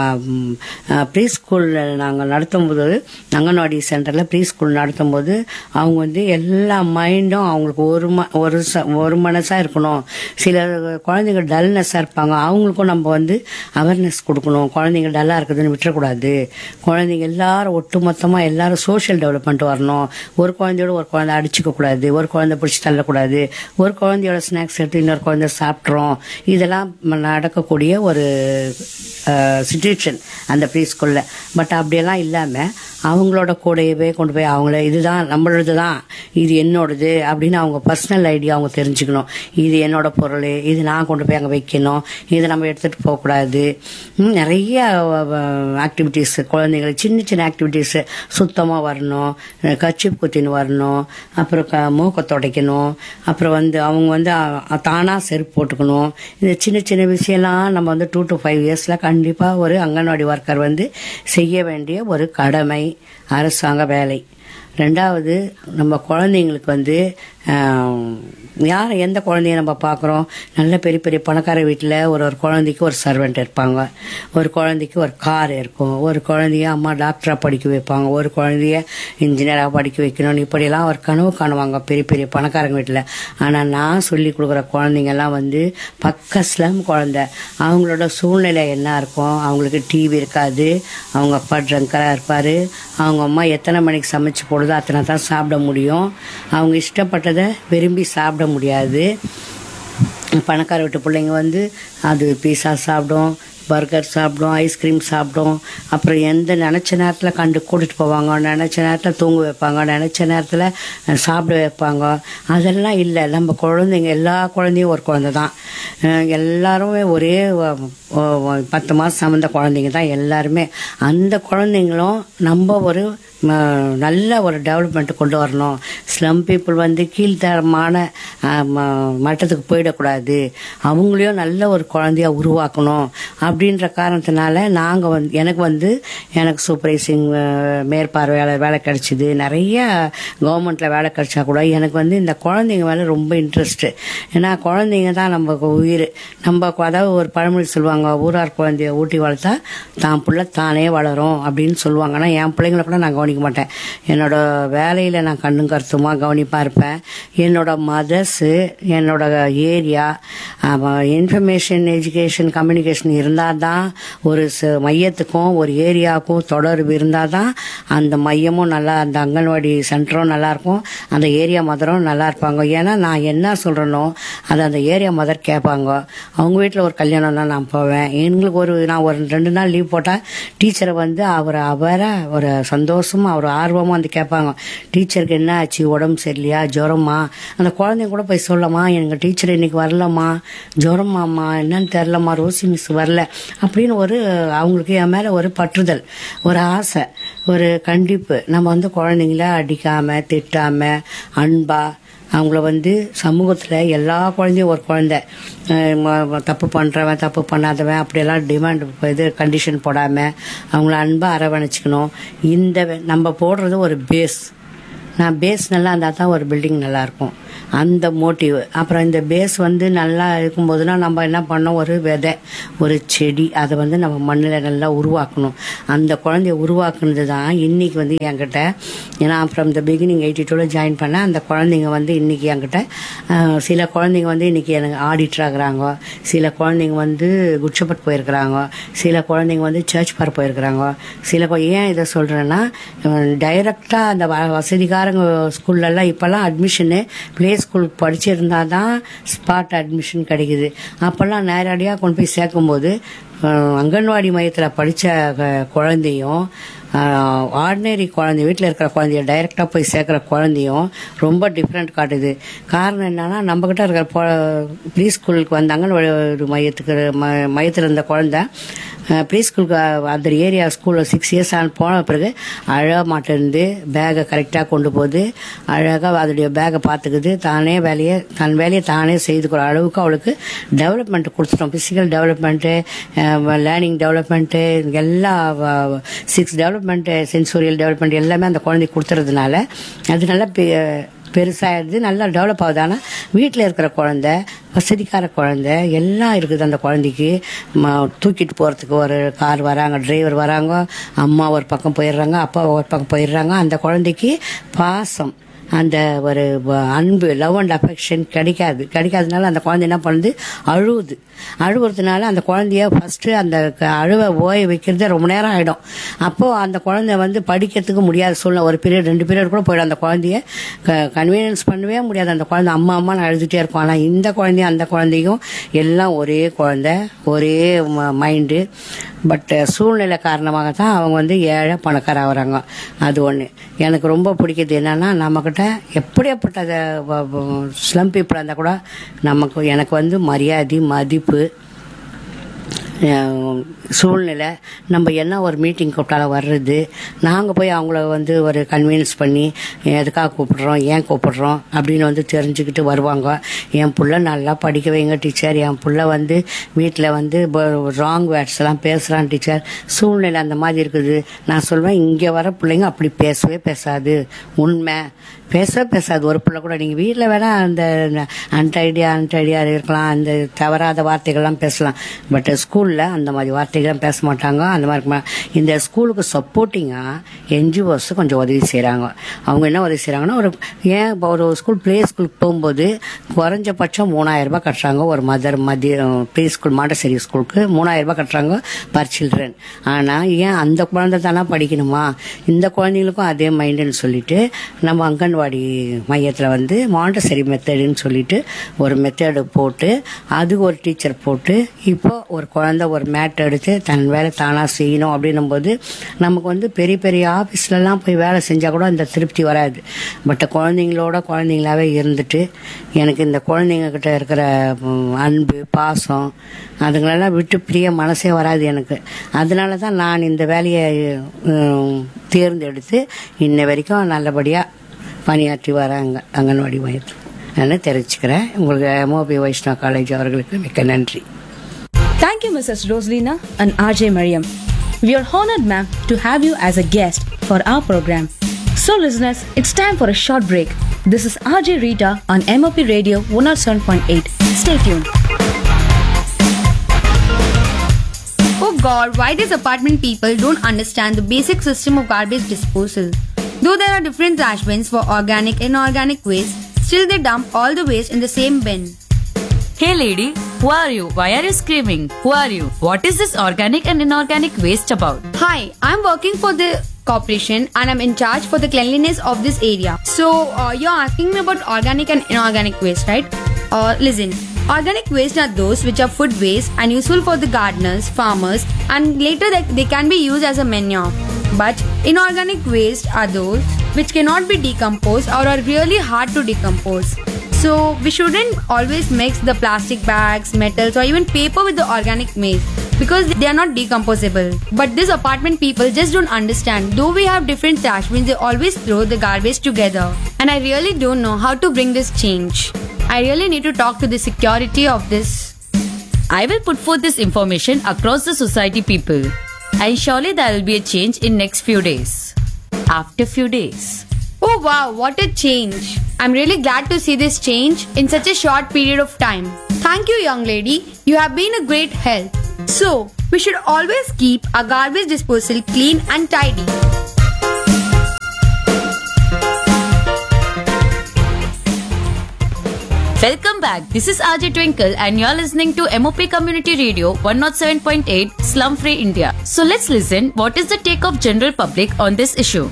ப்ரீ ஸ்கூலில் நாங்கள் நடத்தும் போது அங்கன்வாடி சென்டரில் ப்ரீ ஸ்கூல் நடத்தும் போது அவங்க வந்து எல்லா மைண்டும் அவங்களுக்கு ஒரு ம ஒரு ச ஒரு மனசாக இருக்கணும் சில குழந்தைங்க டல்னஸ்ஸாக இருப்பாங்க அவங்களுக்கும் நம்ம வந்து அவேர்னஸ் கொடுக்கணும் குழந்தைங்க டல்லாக இருக்குதுன்னு விட்டுறக்கூடாது குழந்தைங்க எல்லாரும் ஒட்டுமொத்தமாக எல்லாரும் சோஷியல் டெவலப்மெண்ட் வரணும் ஒரு குழந்தையோட ஒரு குழந்தை அடிச்சுக்க கூடாது ஒரு குழந்தை பிடிச்சி தள்ளக்கூடாது ஒரு குழந்தையோட ஸ்நாக்ஸ் எடுத்து இன்னொரு குழந்தை சாப்பிட்றோம் இதெல்லாம் நடக்கக்கூடிய ஒரு சுச்சுவேஷன் அந்த ப்ரீ ஸ்கூலில் பட் அப்படியெல்லாம் இல்லாமல் அவங்களோட கூடயவே கொண்டு போய் அவங்கள இதுதான் நம்மளது தான் இது என்னோடது அப்படின்னு அவங்க பர்சனல் ஐடியா அவங்க தெரிஞ்சுக்கணும் இது என்னோட பொருள் இது நான் கொண்டு போய் அங்கே வைக்கணும் இதை நம்ம எடுத்துகிட்டு போகக்கூடாது ம், நிறைய ஆக்டிவிட்டீஸ் குழந்தைங்களுக்கு சின்ன சின்ன ஆக்டிவிட்டீஸ் சுத்தமாக வரணும் கச்சிப் குத்தின்னு வரணும் அப்புறம் க மூக்கை துடைக்கணும் அப்புறம் வந்து அவங்க வந்து தானாக செருப்பு போட்டுக்கணும் இந்த சின்ன சின்ன விஷயம்லாம் நம்ம வந்து டூ டு ஃபைவ் இயர்ஸில் கண்டிப்பாக ஒரு அங்கன்வாடி ஒர்க்கர் வந்து செய்ய வேண்டிய ஒரு கடமை அரசாங்க வேலை ரெண்டாவது நம்ம குழந்தைங்களுக்கு வந்து ஆம், யார் எந்த குழந்தைய நம்ம பார்க்குறோம் நல்ல பெரிய பெரிய பணக்கார வீட்டில் ஒரு ஒரு குழந்தைக்கு ஒரு சர்வெண்ட் இருப்பாங்க ஒரு குழந்தைக்கு ஒரு கார் இருக்கும் ஒரு குழந்தைய அம்மா டாக்டராக படிக்க வைப்பாங்க ஒரு குழந்தைய இன்ஜினியராக படிக்க வைக்கணும்னு இப்படியெல்லாம் ஒரு கனவு காணுவாங்க பெரிய பெரிய பணக்காரங்க வீட்டில் ஆனால் நான் சொல்லி கொடுக்குற குழந்தைங்கெல்லாம் வந்து பக்க ஸ்லம் குழந்தை அவங்களோட சூழ்நிலை என்ன இருக்கும் அவங்களுக்கு டிவி இருக்காது அவங்க அப்பா ட்ரங்கராக இருப்பார் அவங்க அம்மா எத்தனை மணிக்கு சமைச்சு போடுதோ அத்தனை தான் சாப்பிட முடியும் அவங்க இஷ்டப்பட்டதை விரும்பி சாப்பிட முடியாது பணக்கார வீட்டு பிள்ளைங்க வந்து அது பீஸா சாப்பிடும் பர்கர் சாப்பிடும் ஐஸ்கிரீம் சாப்பிடும் அப்புறம் எந்த நினச்ச நேரத்தில் கண்டு கூட்டிகிட்டு போவாங்க நினச்ச நேரத்தில் தூங்க வைப்பாங்க நினச்ச நேரத்தில் அஹ், சாப்பிட வைப்பாங்க அதெல்லாம் இல்லை நம்ம குழந்தைங்க எல்லா குழந்தையும் ஒரு குழந்தை தான் அஹ், எல்லாருமே ஒரே வ- வ- வ- பத்து மாதம் சம்மந்த குழந்தைங்க தான் எல்லாருமே அந்த குழந்தைங்களும் நம்ம ஒரு ம, நல்ல ஒரு டெவலப்மெண்ட் கொண்டு வரணும் ஸ்லம் பீப்புள் வந்து கீழ்த்தரமான அஹ், ம- மட்டத்துக்கு போயிடக்கூடாது அவங்களையும் நல்ல ஒரு குழந்தைய உருவாக்கணும் அப்படின்ற காரணத்தினால நாங்கள் வந்து எனக்கு வந்து எனக்கு சூப்பர்வைசிங் மேற்பார்வையாளர் வேலை கிடைச்சிது நிறைய கவர்மெண்ட்டில் வேலை கிடைச்சா கூட எனக்கு வந்து இந்த குழந்தைங்க மேலே ரொம்ப இன்ட்ரெஸ்ட்டு ஏன்னா குழந்தைங்க தான் நமக்கு உயிர் நம்ம அதாவது ஒரு பழமொழி சொல்லுவாங்க ஊரார் குழந்தைய ஊட்டி வளர்த்தா தான் புள்ள தானே வளரும் அப்படின்னு சொல்லுவாங்க ஆனால் என் பிள்ளைங்களை கூட நான் கவனிக்க மாட்டேன் என்னோட வேலையில் நான் கண்ணும் கருத்துமா கவனிப்பாக இருப்பேன் என்னோட மதர்ஸு என்னோட ஏரியா இன்ஃபர்மேஷன் எஜுகேஷன் கம்யூனிகேஷன் இருந்தால் தான் ஒரு ச- மையத்துக்கும் ஒரு ஏரியாவுக்கும் தொடர்பு இருந்தால் தான் அந்த மையமும் நல்லா அந்த அங்கன்வாடி சென்டரும் நல்லா இருக்கும் அந்த ஏரியா மதரும் நல்லா இருப்பாங்க ஏன்னா நான் என்ன சொல்கிறேனோ அதை அந்த ஏரியா மதர் கேட்பாங்க அவங்க வீட்டில் ஒரு கல்யாணம்னா நான் போவேன் எங்களுக்கு ஒரு நான் ஒரு ரெண்டு நாள் லீவ் போட்டால் டீச்சரை வந்து அவர் அவரை ஒரு சந்தோஷமா அவர் ஆர்வமாக வந்து கேட்பாங்க டீச்சருக்கு என்ன ஆச்சு உடம்பு சரியில்லையா ஜுரமா அந்த குழந்தைங்க கூட போய் சொல்லம்மா எங்கள் டீச்சர் இன்னைக்கு வரலம்மா ஜுரமாம்மா என்னன்னு தெரிலம்மா ரோசி மிஸ் வரல அப்படின்னு ஒரு அவங்களுக்கு என் மேலே ஒரு பற்றுதல் ஒரு ஆசை ஒரு கண்டிப்பு நம்ம வந்து குழந்தைங்கள அடிக்காம திட்டாம அன்பா அவங்கள வந்து சமூகத்தில் எல்லா குழந்தையும் ஒரு குழந்தை அஹ் ம- ம- தப்பு பண்ணுறவன் தப்பு பண்ணாதவன் அப்படியெல்லாம் டிமாண்ட் இது கண்டிஷன் போடாமல் அவங்கள அன்பாக அரவணைச்சிக்கணும் இந்த வே- நம்ம போடுறது ஒரு பேஸ் நான் பேஸ் நல்லா இருந்தால் தான் ஒரு பில்டிங் நல்லாயிருக்கும் அந்த மோட்டிவ் அப்புறம் இந்த பேஸ் வந்து நல்லா இருக்கும்போதுனா நம்ம என்ன பண்ணோம் ஒரு விதை ஒரு செடி அதை வந்து நம்ம மண்ணில் நல்லா உருவாக்கணும் அந்த குழந்தைய உருவாக்குனது தான் இன்னைக்கு வந்து என்கிட்ட ஏன்னா ஃப்ரம் த பிகினிங் எயிட்டி டூவில் ஜாயின் பண்ணேன் அந்த குழந்தைங்க வந்து இன்னைக்கு என்கிட்ட அஹ், சில குழந்தைங்க வந்து இன்னைக்கு எனக்கு ஆடிட்டர் ஆகுறாங்க சில குழந்தைங்க வந்து குட்சப்பட் போயிருக்கிறாங்க சில குழந்தைங்க வந்து சர்ச் பார் போயிருக்கிறாங்க சில கொ- ஏன் இதை சொல்கிறேன்னா டைரெக்டாக அந்த வ- வசதிக்காரங்க ஸ்கூல்லலாம் இப்போல்லாம் அட்மிஷனு ப்ளே ஸ்கூல் படிச்சிருந்தா தான் ஸ்பாட் அட்மிஷன் கிடைக்குது அப்போல்லாம் நேரடியாக கொண்டு போய் சேர்க்கும்போது அஹ், அங்கன்வாடி மையத்தில் படித்த குழந்தையும் ஆர்டினரி குழந்தை வீட்டில் இருக்கிற குழந்தைய டைரெக்டாக போய் சேர்க்குற குழந்தையும் ரொம்ப டிஃப்ரெண்ட் காட்டுது காரணம் என்னன்னா நம்மக்கிட்ட இருக்கிற ப்ரீ ஸ்கூலுக்கு வந்த அங்கன்வாடி மையத்துக்கு ம மையத்தில் இருந்த குழந்தை ப்ரீ ஸ்கூலுக்கு அந்த ஏரியா ஸ்கூலில் சிக்ஸ் இயர்ஸ் ஆன போன பிறகு அழக மாட்டேருந்து பேகை கரெக்டாக கொண்டு போகுது அழகாக அதோடைய பேகை பார்த்துக்குது தானே வேலையை தன் வேலையை தானே செய்துக்கிற அளவுக்கு அவளுக்கு டெவலப்மெண்ட் கொடுத்துட்டோம் ஃபிசிக்கல் டெவலப்மெண்ட்டு லேர்னிங் டெவலப்மெண்ட்டு எல்லா சிக்ஸ் டெவலப்மெண்ட்டு சென்சோரியல் டெவலப்மெண்ட் எல்லாமே அந்த குழந்தைக்கு கொடுத்துறதுனால அது நல்லா பெ- பெருசாகிடுது நல்லா டெவலப் ஆகுது ஆனால் வீட்டில் இருக்கிற குழந்தை வசதிக்கார குழந்தை எல்லாம் இருக்குது அந்த குழந்தைக்கு ம- தூக்கிட்டு போகிறதுக்கு ஒரு கார் வராங்க டிரைவர் வராங்க அம்மா ஒரு பக்கம் போயிடுறாங்க அப்பா ஒரு பக்கம் போயிடுறாங்க அந்த குழந்தைக்கு பாசம் அந்த ஒரு வ- அன்பு லவ் அண்ட் அஃபெக்ஷன் கிடைக்காது கிடைக்காதனால அந்த குழந்தை என்ன பண்ணுது அழுவுது அழுவுறதுனால அந்த குழந்தைய ஃபர்ஸ்ட் அந்த க- அழுவ ஓய வைக்கிறதே ரொம்ப நேரம் ஆயிடும் அப்போ அந்த குழந்தை வந்து படிக்கிறதுக்கு முடியாத சூழ்நிலை ஒரு பீரியட் ரெண்டு பீரியட் கூட போயிடும் அந்த குழந்தைய கன்வீனியன்ஸ் பண்ணவே முடியாது அந்த குழந்தை அம்மா அம்மான்னு அழுதுட்டே இருக்கும் ஆனால் இந்த குழந்தையும் அந்த குழந்தையும் எல்லாம் ஒரே குழந்தை ஒரே மைண்டு பட் சூழ்நிலை காரணமாக தான் அவங்க வந்து ஏழை பணக்கார ஆகுறாங்க அது ஒன்று எனக்கு ரொம்ப பிடிக்கிறது என்னன்னா நம்மக்கிட்ட எப்படியாப்பட்ட ஸ்லம் பீப்புள் இருந்தால் கூட நமக்கு எனக்கு வந்து மரியாதை மதிப்பு அஹ், சூழ்நிலை நம்ம என்ன ஒரு மீட்டிங் கூப்பிட்டாலும் வர்றது நாங்கள் போய் அவங்கள வந்து ஒரு கன்வீன்ஸ் பண்ணி எதுக்காக கூப்பிடுறோம் ஏன் கூப்பிடுறோம் அப்படின்னு வந்து தெரிஞ்சுக்கிட்டு வருவாங்க என் புள்ள நல்லா படிக்க வைங்க டீச்சர் என் புள்ள வந்து வீட்டில் வந்து ராங் வேர்ட்ஸ் எல்லாம் பேசுகிறான் டீச்சர் சூழ்நிலை அந்த மாதிரி இருக்குது நான் சொல்வேன் இங்கே வர பிள்ளைங்க அப்படி பேசவே பேசாது உண்மை பேசவே பேசாது ஒரு பிள்ளை கூட நீங்கள் வீட்டில் வேணால் அந்த அன்டைடியா அன்டைடியா இருக்கலாம் அந்த தவறாத வார்த்தைகள்லாம் பேசலாம் பட் ஸ்கூலில் அந்த மாதிரி வார்த்தைகள்லாம் பேச மாட்டாங்க அந்த மாதிரி இருக்குமா. இந்த ஸ்கூலுக்கு சப்போர்ட்டிங்காக என்ஜிஓஸ் கொஞ்சம் உதவி செய்கிறாங்க அவங்க என்ன உதவி செய்கிறாங்கன்னா ஒரு ஏன் இப்போ ஒரு ஸ்கூல் ப்ளே ஸ்கூலுக்கு போகும்போது குறைஞ்சபட்சம் மூணாயிரம் ரூபாய் கட்டுறாங்க ஒரு மதர் மதிய ப்ளே ஸ்கூல் மாண்டசரி ஸ்கூலுக்கு மூணாயிரம் ரூபாய் கட்டுறாங்க பர் சில்ட்ரன் ஆனால் ஏன் அந்த குழந்தை தானே படிக்கணுமா இந்த குழந்தைங்களுக்கும் அதே மைண்டுன்னு சொல்லிட்டு நம்ம அங்கன்வாடி மையத்தில் வந்து மாண்டசரி மெத்தடுன்னு சொல்லிட்டு ஒரு மெத்தடு போட்டு அது ஒரு டீச்சர் போட்டு இப்போ ஒரு குழந்தை ஒரு மேட் எடுத்து தன் வேலை தானாக செய்யணும் அப்படின்னும் போது நமக்கு வந்து பெரிய பெரிய ஆஃபீஸ்லலாம் போய் வேலை செஞ்சால் கூட இந்த திருப்தி வராது பட் குழந்தைங்களோட குழந்தைங்களாவே இருந்துட்டு எனக்கு இந்த குழந்தைங்க கிட்ட இருக்கிற ம், அன்பு பாசம் அதுங்களெல்லாம் விட்டு பிரிய மனசே வராது எனக்கு அதனால தான் நான் இந்த வேலையை ம், தேர்ந்தெடுத்து இன்ன வரைக்கும் நல்லபடியாக பணியாற்றி வராங்க அங்கன்வாடி மையத்தில் நான் தெரிவிச்சுக்கிறேன் உங்களுக்கு எம்ஓபி வைஷ்ணவ காலேஜ் அவர்களுக்கு மிக்க நன்றி Thank you, Mrs. Rosalina and RJ Mariam. We are honored, ma'am, to have you as a guest for our program. So, listeners, it's time for a short break. This is RJ Rita on MOP Radio 107.8. Stay tuned. Oh god, why these apartment people don't understand the basic system of garbage disposal? Though there are different trash bins for organic and inorganic waste, still they dump all the waste in the same bin. Hey lady, who are you? Why are you screaming? Who are you? What is this organic and inorganic waste about? Hi, I'm working for the corporation and I'm in charge for the cleanliness of this area. So, uh, you're asking me about organic and inorganic waste, right? Uh, listen, organic waste are those which are food waste and useful for the gardeners, farmers, and later that they can be used as a manure. But inorganic waste are those which cannot be decomposed or are really hard to decompose. So we shouldn't always mix the plastic bags, metals, or even paper with the organic waste because they are not decomposable. But these apartment people just don't understand. Though we have different trash bins, they always throw the garbage together. And I really don't know how to bring this change. I really need to talk to the security of this. I will put forth this information across the society people. And surely there will be a change in next few days. After few days. Oh Oh wow, what a change. I'm really glad to see this change in such a short period of time. Thank you, young lady. You have been a great help. So, we should always keep our garbage disposal clean and tidy. Welcome back. This is RJ Twinkle and you're listening to MOP Community Radio 107.8 Slum Free India. So let's listen what is the take of general public on this issue.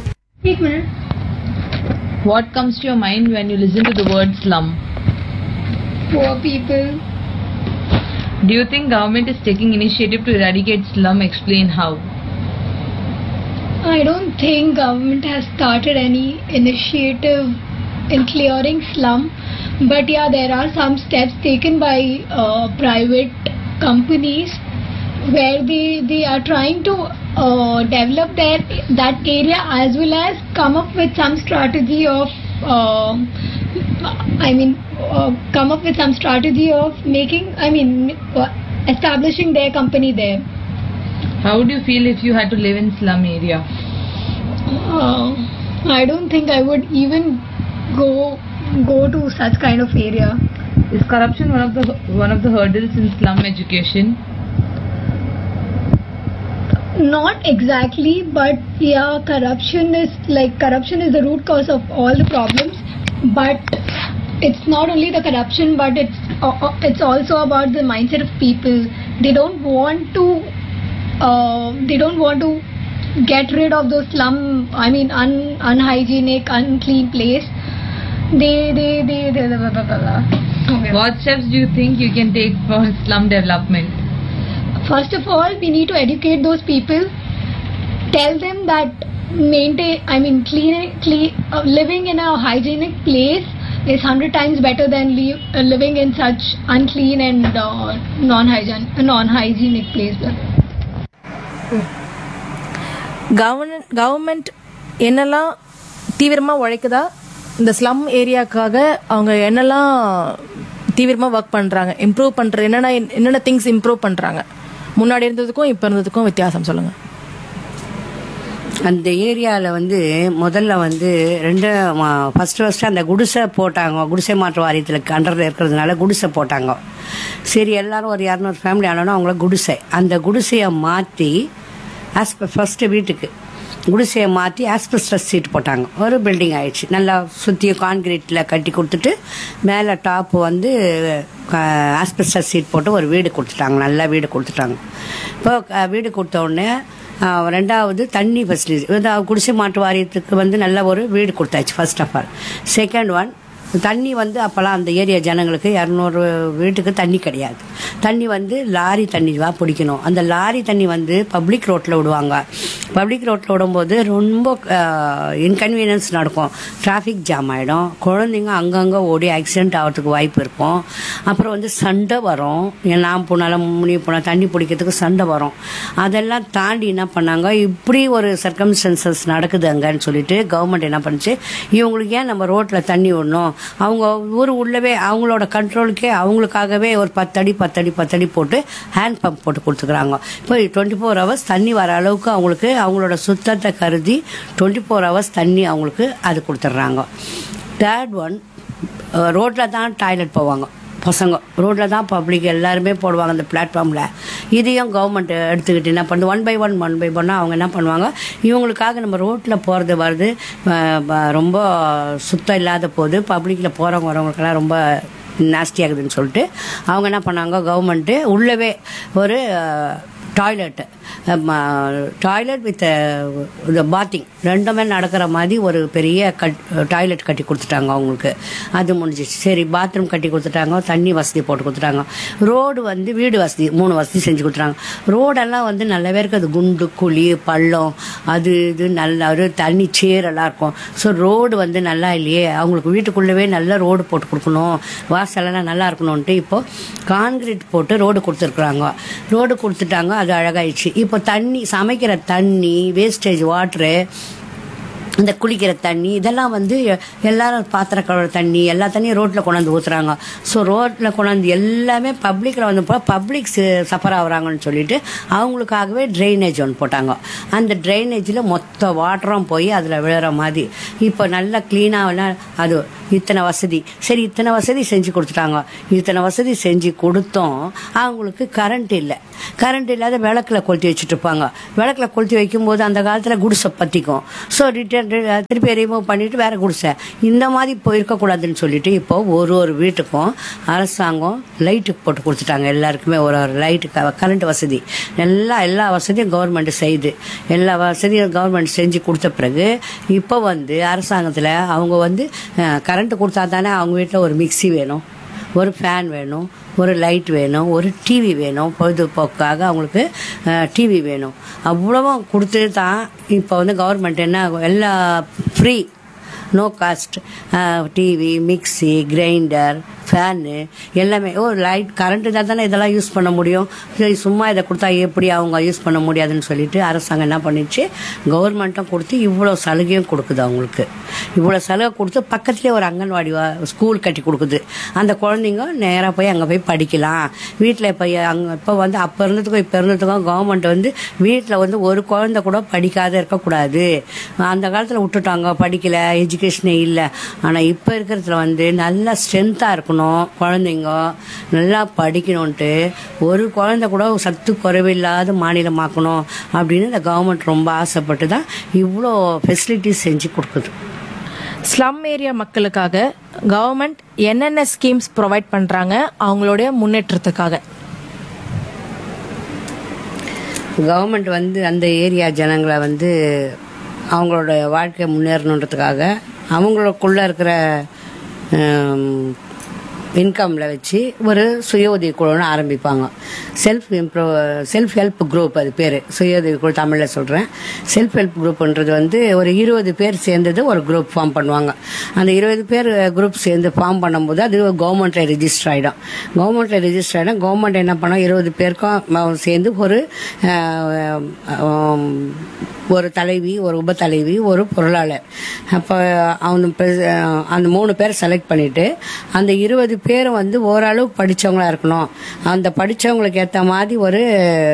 What comes to your mind when you listen to the word slum? poor people. Do you think government is taking initiative to eradicate slum? Explain how. I don't think government has started any initiative in clearing slum, but yeah, there are some steps taken by uh, private companies where they they are trying to uh, develop their that area as well as come up with some strategy of. um I mean, uh, come up with some strategy of making, I mean, uh, establishing their company there. How would you feel if you had to live in slum area? Uh, I don't think I would even go go to such kind of area. Is corruption one of the one of the hurdles in slum education? Not exactly, but yeah, corruption is like corruption is the root cause of all the problems. But it's not only the corruption, but it's uh, uh, it's also about the mindset of people. They don't want to. Uh, they don't want to get rid of those slum. I mean, un, unhygienic, unclean place. They they they. they, blah, blah, blah, blah. Okay. What steps do you think you can take for slum development? First of all, we need to educate those people. Tell them that maintain, I mean, clean, clean, uh, living in a hygienic place is hundred times better than li- uh, living in such unclean and uh, non-hygiene, non-hygienic place. Government government என்னெல்லாம் தீவிரமாக உழைக்குதா இந்த slum ஏரியாக்காக அவங்க என்னெல்லாம் தீவிரமாக work பண்ணுறாங்க improve பண்ணுற என்னென்ன என்னென்ன திங்ஸ் இம்ப்ரூவ் பண்ணுறாங்க முன்னாடி இருந்ததுக்கும் இப்போ இருந்ததுக்கும் வித்தியாசம் சொல்லுங்கள் அந்த ஏரியாவில் வந்து முதல்ல வந்து ரெண்டு ஃபஸ்ட்டு ஃபஸ்ட்டு அந்த குடிசை போட்டாங்க குடிசை மாற்று வாரியத்தில் அண்டரில் இருக்கிறதுனால குடிசை போட்டாங்க சரி எல்லாரும் ஒரு இரநூறு ஃபேமிலி ஆனோன்னா அவங்கள குடிசை அந்த குடிசையை மாற்றி ஆஸ்ப ஃபஸ்ட்டு வீட்டுக்கு குடிசையை மாற்றி ஆஸ்பெஸ்டஸ் சீட் போட்டாங்க ஒரு பில்டிங் ஆயிடுச்சு நல்லா சுற்றியும் கான்கிரீட்டில் கட்டி கொடுத்துட்டு மேலே டாப்பு வந்து ஆஸ்பெஸ்டஸ் சீட் போட்டு ஒரு வீடு கொடுத்துட்டாங்க நல்லா வீடு கொடுத்துட்டாங்க இப்போ அஹ், வீடு கொடுத்த உடனே ஆஹ் ரெண்டாவது தண்ணி ஃபெசிலிட்டி குடிசை மாட்டு வாரியத்துக்கு வந்து நல்ல ஒரு வீடு கொடுத்தாச்சு first of all second one தண்ணி வந்து அப்போல்லாம் அந்த ஏரியா ஜனங்களுக்கு இரநூறு வீட்டுக்கு தண்ணி கிடையாது தண்ணி வந்து லாரி தண்ணி தான் பிடிக்கணும் அந்த லாரி தண்ணி வந்து பப்ளிக் ரோட்டில் விடுவாங்க பப்ளிக் ரோட்டில் விடும்போது ரொம்ப இன்கன்வீனியன்ஸ் நடக்கும் டிராஃபிக் ஜாம் ஆகிடும் குழந்தைங்க அங்கங்கே ஓடி ஆக்சிடென்ட் ஆகிறதுக்கு வாய்ப்பு இருக்கும் அப்புறம் வந்து சண்டை வரும் ஏன் நான் போனாலும் முனி போனால் தண்ணி பிடிக்கிறதுக்கு சண்டை வரும் அதெல்லாம் தாண்டி என்ன பண்ணாங்க இப்படி ஒரு சர்க்கம்ஸ்டன்சஸ் நடக்குது அங்கன்னு சொல்லிட்டு கவர்மெண்ட் என்ன பண்ணுச்சு இவங்களுக்கு ஏன் நம்ம ரோட்டில் தண்ணி விடணும் அவங்க ஊர் உள்ளவே அவங்களோட கண்ட்ரோலுக்கே அவங்களுக்காகவே ஒரு பத்தடி பத்தடி பத்தடி போட்டு ஹேண்ட் பம்ப் போட்டு கொடுத்துக்குறாங்க இப்போ டுவெண்ட்டி ஃபோர் ஹவர்ஸ் தண்ணி வர அளவுக்கு அவங்களுக்கு அவங்களோட சுத்தத்தை கருதி டுவெண்ட்டி ஃபோர் ஹவர்ஸ் தண்ணி அவங்களுக்கு அது கொடுத்துட்றாங்க தேர்ட் ஒன் ரோட்டில் தான் டாய்லெட் போவாங்க பசங்க ரோட்டில் தான் பப்ளிக் எல்லாருமே போடுவாங்க அந்த பிளாட்ஃபார்மில் இதையும் கவர்மெண்ட் எடுத்துக்கிட்டு என்ன பண்ணுது one by one one by ஒன்னாக அவங்க என்ன பண்ணுவாங்க இவங்களுக்காக நம்ம ரோட்டில் போகிறது வருது அஹ், ப- ரொம்ப சுத்தம் இல்லாத போது பப்ளிக்கில் போகிறவங்க வரவங்களுக்கெல்லாம் ரொம்ப நாஸ்டி ஆகுதுன்னு சொல்லிட்டு அவங்க என்ன பண்ணாங்க கவர்மெண்ட்டு உள்ளவே ஒரு டாய்லெட்டு டாய்லெட் வித் பாத்திங் ரெண்டுமே நடக்கிற மாதிரி ஒரு பெரிய கட் டாய்லெட் கட்டி கொடுத்துட்டாங்க அவங்களுக்கு அது முடிஞ்சிச்சு சரி பாத்ரூம் கட்டி கொடுத்துட்டாங்க தண்ணி வசதி போட்டு கொடுத்துட்டாங்க ரோடு வந்து வீடு வசதி மூணு வசதி செஞ்சு கொடுத்துட்டாங்க ரோடெல்லாம் வந்து நல்லாவே இருக்குது குண்டு குழி பள்ளம் அது இது நல்லா ஒரு தண்ணி சேரெல்லாம் இருக்கும் ஸோ ரோடு வந்து நல்லா இல்லையே அவங்களுக்கு வீட்டுக்குள்ளவே நல்ல ரோடு போட்டு கொடுக்கணும் வாசலெல்லாம் நல்லா இருக்கணும்ன்ட்டு இப்போ கான்கிரீட் போட்டு ரோடு கொடுத்துருக்குறாங்க ரோடு கொடுத்துட்டாங்க அது அழகாயிடுச்சு இப்போ தண்ணி சமைக்கிற தண்ணி வேஸ்டேஜ் வாட்ரு இந்த குளிக்கிற தண்ணி இதெல்லாம் வந்து எல்லாரும் பாத்திர கழுவுற தண்ணி எல்லா தண்ணியும் ரோட்டில் கொண்டாந்து ஊற்றுறாங்க ஸோ ரோட்டில் கொண்டாந்து எல்லாமே பப்ளிக்கில் வந்து பப்ளிக் சஃபர் ஆகுறாங்கன்னு சொல்லிட்டு அவங்களுக்காகவே ட்ரைனேஜ் ஒன்று போட்டாங்க அந்த ட்ரைனேஜில் மொத்த வாட்டரும் போய் அதில் விழுற மாதிரி இப்போ நல்லா க்ளீனாக அது இத்தனை வசதி சரி இத்தனை வசதி செஞ்சு கொடுத்துட்டாங்க இத்தனை வசதி செஞ்சு கொடுத்தோம் அவங்களுக்கு கரண்ட் இல்லை கரண்ட் இல்லாத விளக்கில் கொளுத்தி வச்சுட்டு இருப்பாங்க விளக்கில் கொளுத்தி வைக்கும்போது அந்த காலத்தில் குடிசை பற்றிக்கும் ஸோ ரிட்டர்ன் திருப்பி ரிமூவ் பண்ணிட்டு வேற குடிசை இந்த மாதிரி இப்போ இருக்கக்கூடாதுன்னு சொல்லிட்டு இப்போ ஒரு ஒரு வீட்டுக்கும் அரசாங்கம் லைட்டு போட்டு கொடுத்துட்டாங்க எல்லாருக்குமே ஒரு ஒரு லைட்டு கரண்ட் வசதி எல்லா எல்லா வசதியும் கவர்மெண்ட் செய்யுது எல்லா வசதியும் கவர்மெண்ட் செஞ்சு கொடுத்த பிறகு இப்போ வந்து அரசாங்கத்தில் அவங்க வந்து கரண்ட் கொடுத்தா தானே அவங்க வீட்டில் ஒரு மிக்ஸி வேணும் ஒரு ஃபேன் வேணும் ஒரு லைட் வேணும் ஒரு டிவி வேணும் பொழுதுபோக்காக அவங்களுக்கு டிவி வேணும் அவ்வளவும் கொடுத்து தான் இப்போ வந்து கவர்மெண்ட் என்ன எல்லா free no cost TV mixie grinder fan எல்லாமே ஓ லைட் கரண்ட் இருந்தால் தானே இதெல்லாம் யூஸ் பண்ண முடியும் சரி சும்மா இதை கொடுத்தா எப்படி அவங்க யூஸ் பண்ண முடியாதுன்னு சொல்லிட்டு அரசாங்கம் என்ன பண்ணிச்சு கவர்மெண்ட்டும் கொடுத்து இவ்வளோ சலுகையும் கொடுக்குது அவங்களுக்கு இவ்வளோ சலுகை கொடுத்து பக்கத்துலேயே ஒரு அங்கன்வாடி வா- ஸ்கூல் கட்டி கொடுக்குது அந்த குழந்தைங்க நேராக போய் அங்கே போய் படிக்கலாம் வீட்டில் இப்போ அங்கே இப்போ வந்து அப்போ இருந்ததுக்கும் இப்போ இருந்ததுக்கும் கவர்மெண்ட் வந்து வீட்டில் வந்து ஒரு குழந்தை கூட படிக்காத இருக்கக்கூடாது அந்த காலத்தில் விட்டுட்டாங்க படிக்கல எஜுகேஷனே இல்லை ஆனால் இப்போ இருக்கிறதுல வந்து நல்லா ஸ்ட்ரென்த்தாக இருக்கணும் குழந்தைங்க நல்லா படிக்கணும்ன்ட்டு ஒரு குழந்தை கூட சத்து குறைவில்லாத மாநிலமாக்கணும் அப்படின்னு இந்த கவர்மெண்ட் ரொம்ப ஆசைப்பட்டு தான் இவ்வளோ ஃபெசிலிட்டிஸ் செஞ்சு கொடுக்குது ஸ்லம் ஏரியா மக்களுக்காக கவர்மெண்ட் என்னென்ன ஸ்கீம்ஸ் ப்ரொவைட் பண்றாங்க அவங்களுடைய முன்னேற்றத்துக்காக கவர்மெண்ட் வந்து அந்த ஏரியா ஜனங்களை வந்து அவங்களோட வாழ்க்கை முன்னேறணுன்றதுக்காக அவங்களுக்குள்ள இருக்கிற இன்கமில் வச்சு ஒரு சுய உதவி குழுன்னு ஆரம்பிப்பாங்க self improve self help group அது பேர் சுய உதவி குழு தமிழில் சொல்கிறேன் செல்ஃப் ஹெல்ப் குரூப்ன்றது வந்து ஒரு இருபது பேர் சேர்ந்தது ஒரு குரூப் ஃபார்ம் பண்ணுவாங்க அந்த இருபது பேர் குரூப் சேர்ந்து ஃபார்ம் பண்ணும்போது அது கவர்மெண்ட்டில் ரிஜிஸ்டர் ஆகிடும் கவர்மெண்ட்டில் ரிஜிஸ்டர் ஆகிடும் கவர்மெண்ட் என்ன பண்ணோம் இருபது பேருக்கும் ம- சேர்ந்து ஒரு அஹ், ஆம், ஒரு தலைவி ஒரு உப தலைவி ஒரு பொருளாளர் அப்போ அவங்க பெ- அந்த மூணு பேரை செலக்ட் பண்ணிட்டு அந்த இருபது பேரும் வந்து ஓரளவு படிச்சவங்களா இருக்கணும் அந்த படிச்சவங்களுக்கு ஏற்ற மாதிரி ஒரு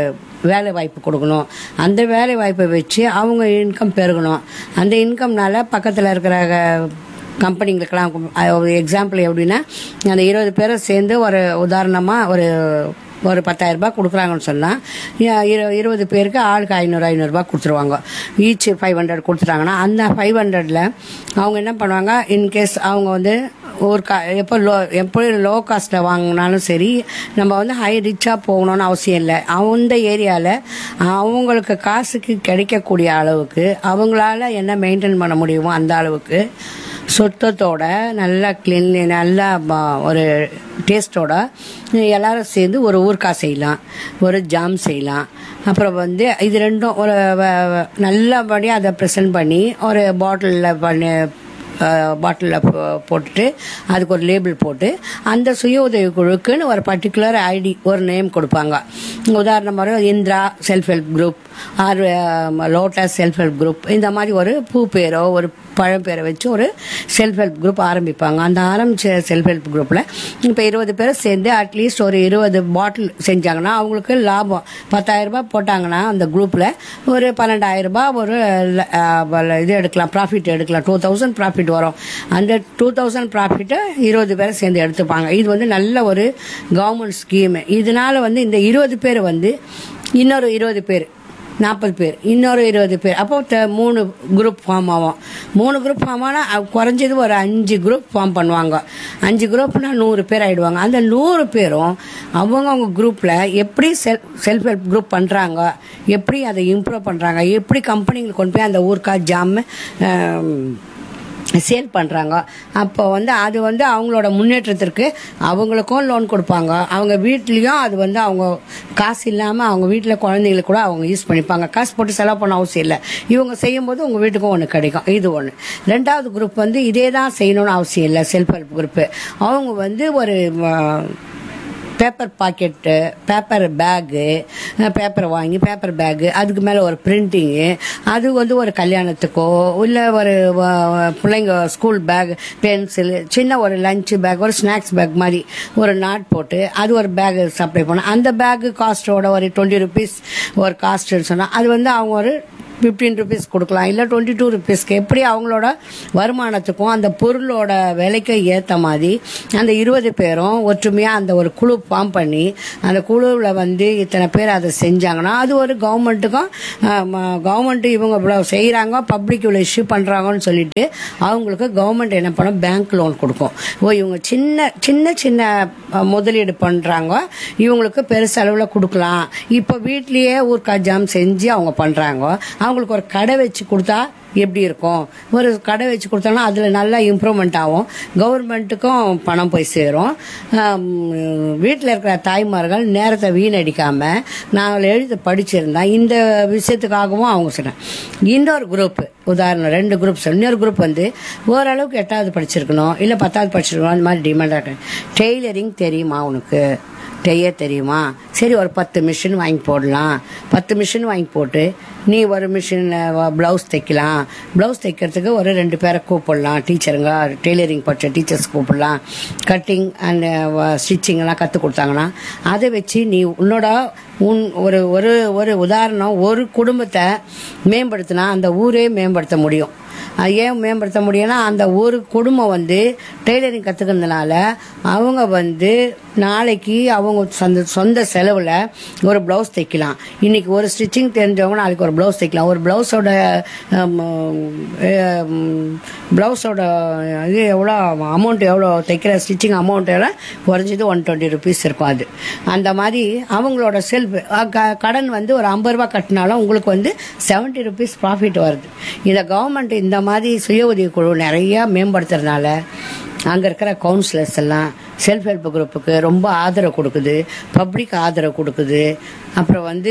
வேலை வாய்ப்பு கொடுக்கணும் அந்த வேலை வாய்ப்பை வச்சு அவங்க இன்கம் பெருகணும் அந்த இன்கம்னால பக்கத்தில் இருக்கிற கம்பெனிங்களுக்கெல்லாம் எக்ஸாம்பிள் எப்படின்னா அந்த இருபது பேரை சேர்ந்து ஒரு உதாரணமாக ஒரு ஒரு பத்தாயிரம் ரூபாய் கொடுக்குறாங்கன்னு சொன்னால் இருபது பேருக்கு ஆளுக்கு ஐநூறு ஐநூறுரூபா கொடுத்துருவாங்க ஈச் ஃபைவ் ஹண்ட்ரட் கொடுத்துட்டாங்கன்னா அந்த ஃபைவ் ஹண்ட்ரட்ல அவங்க என்ன பண்ணுவாங்க இன்கேஸ் அவங்க வந்து ஒரு கா எப்போ லோ எப்போ லோ காஸ்ட்டில் வாங்கினாலும் சரி நம்ம வந்து ஹை ரிச்சாக போகணும்னு அவசியம் இல்லை அந்த ஏரியாவில் அவங்களுக்கு காசுக்கு கிடைக்கக்கூடிய அளவுக்கு அவங்களால என்ன மெயின்டைன் பண்ண முடியுமோ அந்த அளவுக்கு சுத்தத்தோட நல்லா க்ளீன் நல்லா ப- ஒரு டேஸ்டோட எல்லாரும் சேர்ந்து ஒரு ஊர்க்கா செய்யலாம் ஒரு ஜாம் செய்யலாம் அப்புறம் வந்து இது ரெண்டும் ஒரு வ- வ- நல்லபடியாக அதை ப்ரெசென்ட் பண்ணி ஒரு பாட்டிலில் பண்ணி பாட்டிலில் போட்டுட்டு அதுக்கு ஒரு லேபிள் போட்டு அந்த சுய உதவி குழுக்குன்னு ஒரு பர்டிகுலர் ஐடி ஒரு நேம் கொடுப்பாங்க உதாரணமாக Indira self help group or Lotus self help group இந்த மாதிரி ஒரு பூ பேரோ ஒரு பழம் பேரை வச்சு ஒரு செல்ஃப் ஹெல்ப் குரூப் ஆரம்பிப்பாங்க அந்த ஆரம்பிச்ச செல்ஃப் ஹெல்ப் குரூப்பில் இப்போ இருபது பேர் சேர்ந்து அட்லீஸ்ட் ஒரு இருபது பாட்டில் செஞ்சாங்கன்னா அவங்களுக்கு லாபம் பத்தாயிரம் ரூபாய் போட்டாங்கன்னா அந்த குரூப்பில் ஒரு பன்னெண்டாயிரம் ரூபாய் ஒரு ல- அஹ், இது எடுக்கலாம் ப்ராஃபிட் எடுக்கலாம் டூ தௌசண்ட் ப்ராஃபிட் வரும் அந்த டூ தௌசண்ட் ப்ராஃபிட்டை இருபது பேர் சேர்ந்து எடுத்துப்பாங்க இது வந்து நல்ல ஒரு கவர்மெண்ட் ஸ்கீம் இதனால வந்து இந்த இருபது பேர் வந்து இன்னொரு இருபது பேர் நாற்பது பேர் இன்னொரு இருபது பேர் அப்போ த- மூணு குரூப் ஃபார்ம் ஆகும் மூணு குரூப் ஃபார்ம் ஆனால் குறைஞ்சது ஒரு அஞ்சு குரூப் ஃபார்ம் பண்ணுவாங்க அஞ்சு குரூப்னா நூறு பேர் ஆயிடுவாங்க அந்த நூறு பேரும் அவங்கவுங்க குரூப்பில் எப்படி செல்ஃப் செல்ஃப் ஹெல்ப் குரூப் பண்ணுறாங்க எப்படி அதை இம்ப்ரூவ் பண்ணுறாங்க எப்படி கம்பெனிங்களுக்கு கொண்டு போய் அந்த ஊருக்கா ஜாம் சேல் பண்ணுறாங்க அப்போ வந்து அது வந்து அவங்களோட முன்னேற்றத்திற்கு அவங்களுக்கும் லோன் கொடுப்பாங்க அவங்க வீட்லேயும் அது வந்து அவங்க காசு இல்லாமல் அவங்க வீட்டில் குழந்தைங்களுக்கு கூட அவங்க யூஸ் பண்ணிப்பாங்க காசு போட்டு செலவு பண்ண அவசியம் இல்லை இவங்க செய்யும்போது உங்கள் வீட்டுக்கும் ஒன்று கிடைக்கும் இது ஒன்று ரெண்டாவது குரூப் வந்து இதே தான் செய்யணும்னு அவசியம் இல்லை செல்ஃப் ஹெல்ப் குரூப்பு அவங்க வந்து ஒரு paper packet paper bag paper வாங்கி பேப்பர் பேக்கு அதுக்கு மேலே ஒரு பிரிண்டிங்கு அது வந்து ஒரு கல்யாணத்துக்கோ இல்லை ஒரு வ- வ- பிள்ளைங்க ஸ்கூல் பேக் பென்சில் சின்ன ஒரு லஞ்ச் பேக் ஒரு ஸ்நாக்ஸ் பேக் மாதிரி ஒரு நாட் போட்டு அது ஒரு பேக் சப்ளை பண்ணோம் அந்த பேக்கு காஸ்ட்டோட ஒரு டுவெண்ட்டி ருபீஸ் ஒரு காஸ்ட்னு சொன்னால் அது வந்து அவங்க ஒரு ஃபிஃப்டீன் ருபீஸ் கொடுக்கலாம் இல்லை டுவெண்ட்டி டூ ருபீஸ்க்கு எப்படி அவங்களோட வருமானத்துக்கும் அந்த பொருளோட விலைக்கு ஏற்ற மாதிரி அந்த இருபது பேரும் ஒற்றுமையாக அந்த ஒரு குழு ஃபார்ம் பண்ணி அந்த குழுவில் வந்து இத்தனை பேர் அதை செஞ்சாங்கன்னா அது ஒரு கவர்மெண்ட்டுக்கும் கவர்மெண்ட்டு இவங்க இவ்வளோ செய்கிறாங்க பப்ளிக் இவ்வளோ இஷ்யூ பண்ணுறாங்கன்னு சொல்லிட்டு அவங்களுக்கு கவர்மெண்ட் என்ன பண்ணும் பேங்க் லோன் கொடுக்கும் ஓ இவங்க சின்ன சின்ன சின்ன அஹ், முதலீடு பண்ணுறாங்க இவங்களுக்கு பெருசளவில் கொடுக்கலாம் இப்போ வீட்லேயே ஊர்க்கா ஜாம் செஞ்சு அவங்க பண்ணுறாங்க அவங்களுக்கு ஒரு கடை வச்சு கொடுத்தா எப்படி இருக்கும் ஒரு கடை வச்சு கொடுத்தோம்னா அதில் நல்லா இம்ப்ரூவ்மெண்ட் ஆகும் கவர்மெண்ட்டுக்கும் பணம் போய் சேரும் வீட்டில் இருக்கிற தாய்மார்கள் நேரத்தை வீணடிக்காமல் நாங்கள் எழுத படிச்சிருந்தா இந்த விஷயத்துக்காகவும் அவங்க சொன்னேன் இன்னொரு குரூப் உதாரணம் ரெண்டு குரூப் இன்னொரு குரூப் வந்து ஓரளவுக்கு எட்டாவது படிச்சிருக்கணும் இல்லை பத்தாவது படிச்சிருக்கணும் அந்த மாதிரி டிமாண்டாக இருக்கு டெய்லரிங் தெரியுமா உனக்கு செய்ய தெரியுமா சரி ஒரு பத்து மிஷின் வாங்கி போடலாம் பத்து மிஷின் வாங்கி போட்டு நீ ஒரு மிஷின் ப்ளவுஸ் தைக்கலாம் ப்ளவுஸ் தைக்கிறதுக்கு ஒரு ரெண்டு பேரை கூப்பிடலாம் டீச்சருங்க டெய்லரிங் படித்த டீச்சர்ஸ் கூப்பிடலாம் கட்டிங் அண்ட் ஸ்டிச்சிங் எல்லாம் கற்றுக் கொடுத்தாங்கன்னா அதை வச்சு நீ உன்னோட உன் ஒரு ஒரு ஒரு உதாரணம் ஒரு குடும்பத்தை மேம்படுத்தினா அந்த ஊரே மேம்படுத்த முடியும் அது ஏன் மேம்படுத்த முடியும்னா அந்த ஒரு குடும்பம் வந்து டெய்லரிங் கற்றுக்கிறதுனால அவங்க வந்து நாளைக்கு அவங்க சொந்த சொந்த செலவில் ஒரு ப்ளவுஸ் தைக்கலாம் இன்னைக்கு ஒரு ஸ்டிச்சிங் தெரிஞ்சவங்க நாளைக்கு ஒரு ப்ளவுஸ் தைக்கலாம் ஒரு ப்ளவுஸோட ப்ளவுஸோட இது எவ்வளோ அமௌண்ட் எவ்வளோ தைக்கிற ஸ்டிச்சிங் அமௌண்ட் எல்லாம் குறைஞ்சது ஒன் டுவெண்ட்டி ருபீஸ் இருக்கும் அது அந்த மாதிரி அவங்களோட செல்ஃப் கடன் வந்து ஒரு ஐம்பது ரூபா கட்டினாலும் உங்களுக்கு வந்து செவன்ட்டி ருபீஸ் ப்ராஃபிட் வருது இதை கவர்மெண்ட் இந்த மாதிரி சுய உதவி குழு நிறையா மேம்படுத்துறதுனால அங்கே இருக்கிற கவுன்சிலர்ஸ் எல்லாம் செல்ஃப் ஹெல்ப் குரூப்புக்கு ரொம்ப ஆதரவு கொடுக்குது பப்ளிக் ஆதரவு கொடுக்குது அப்புறம் வந்து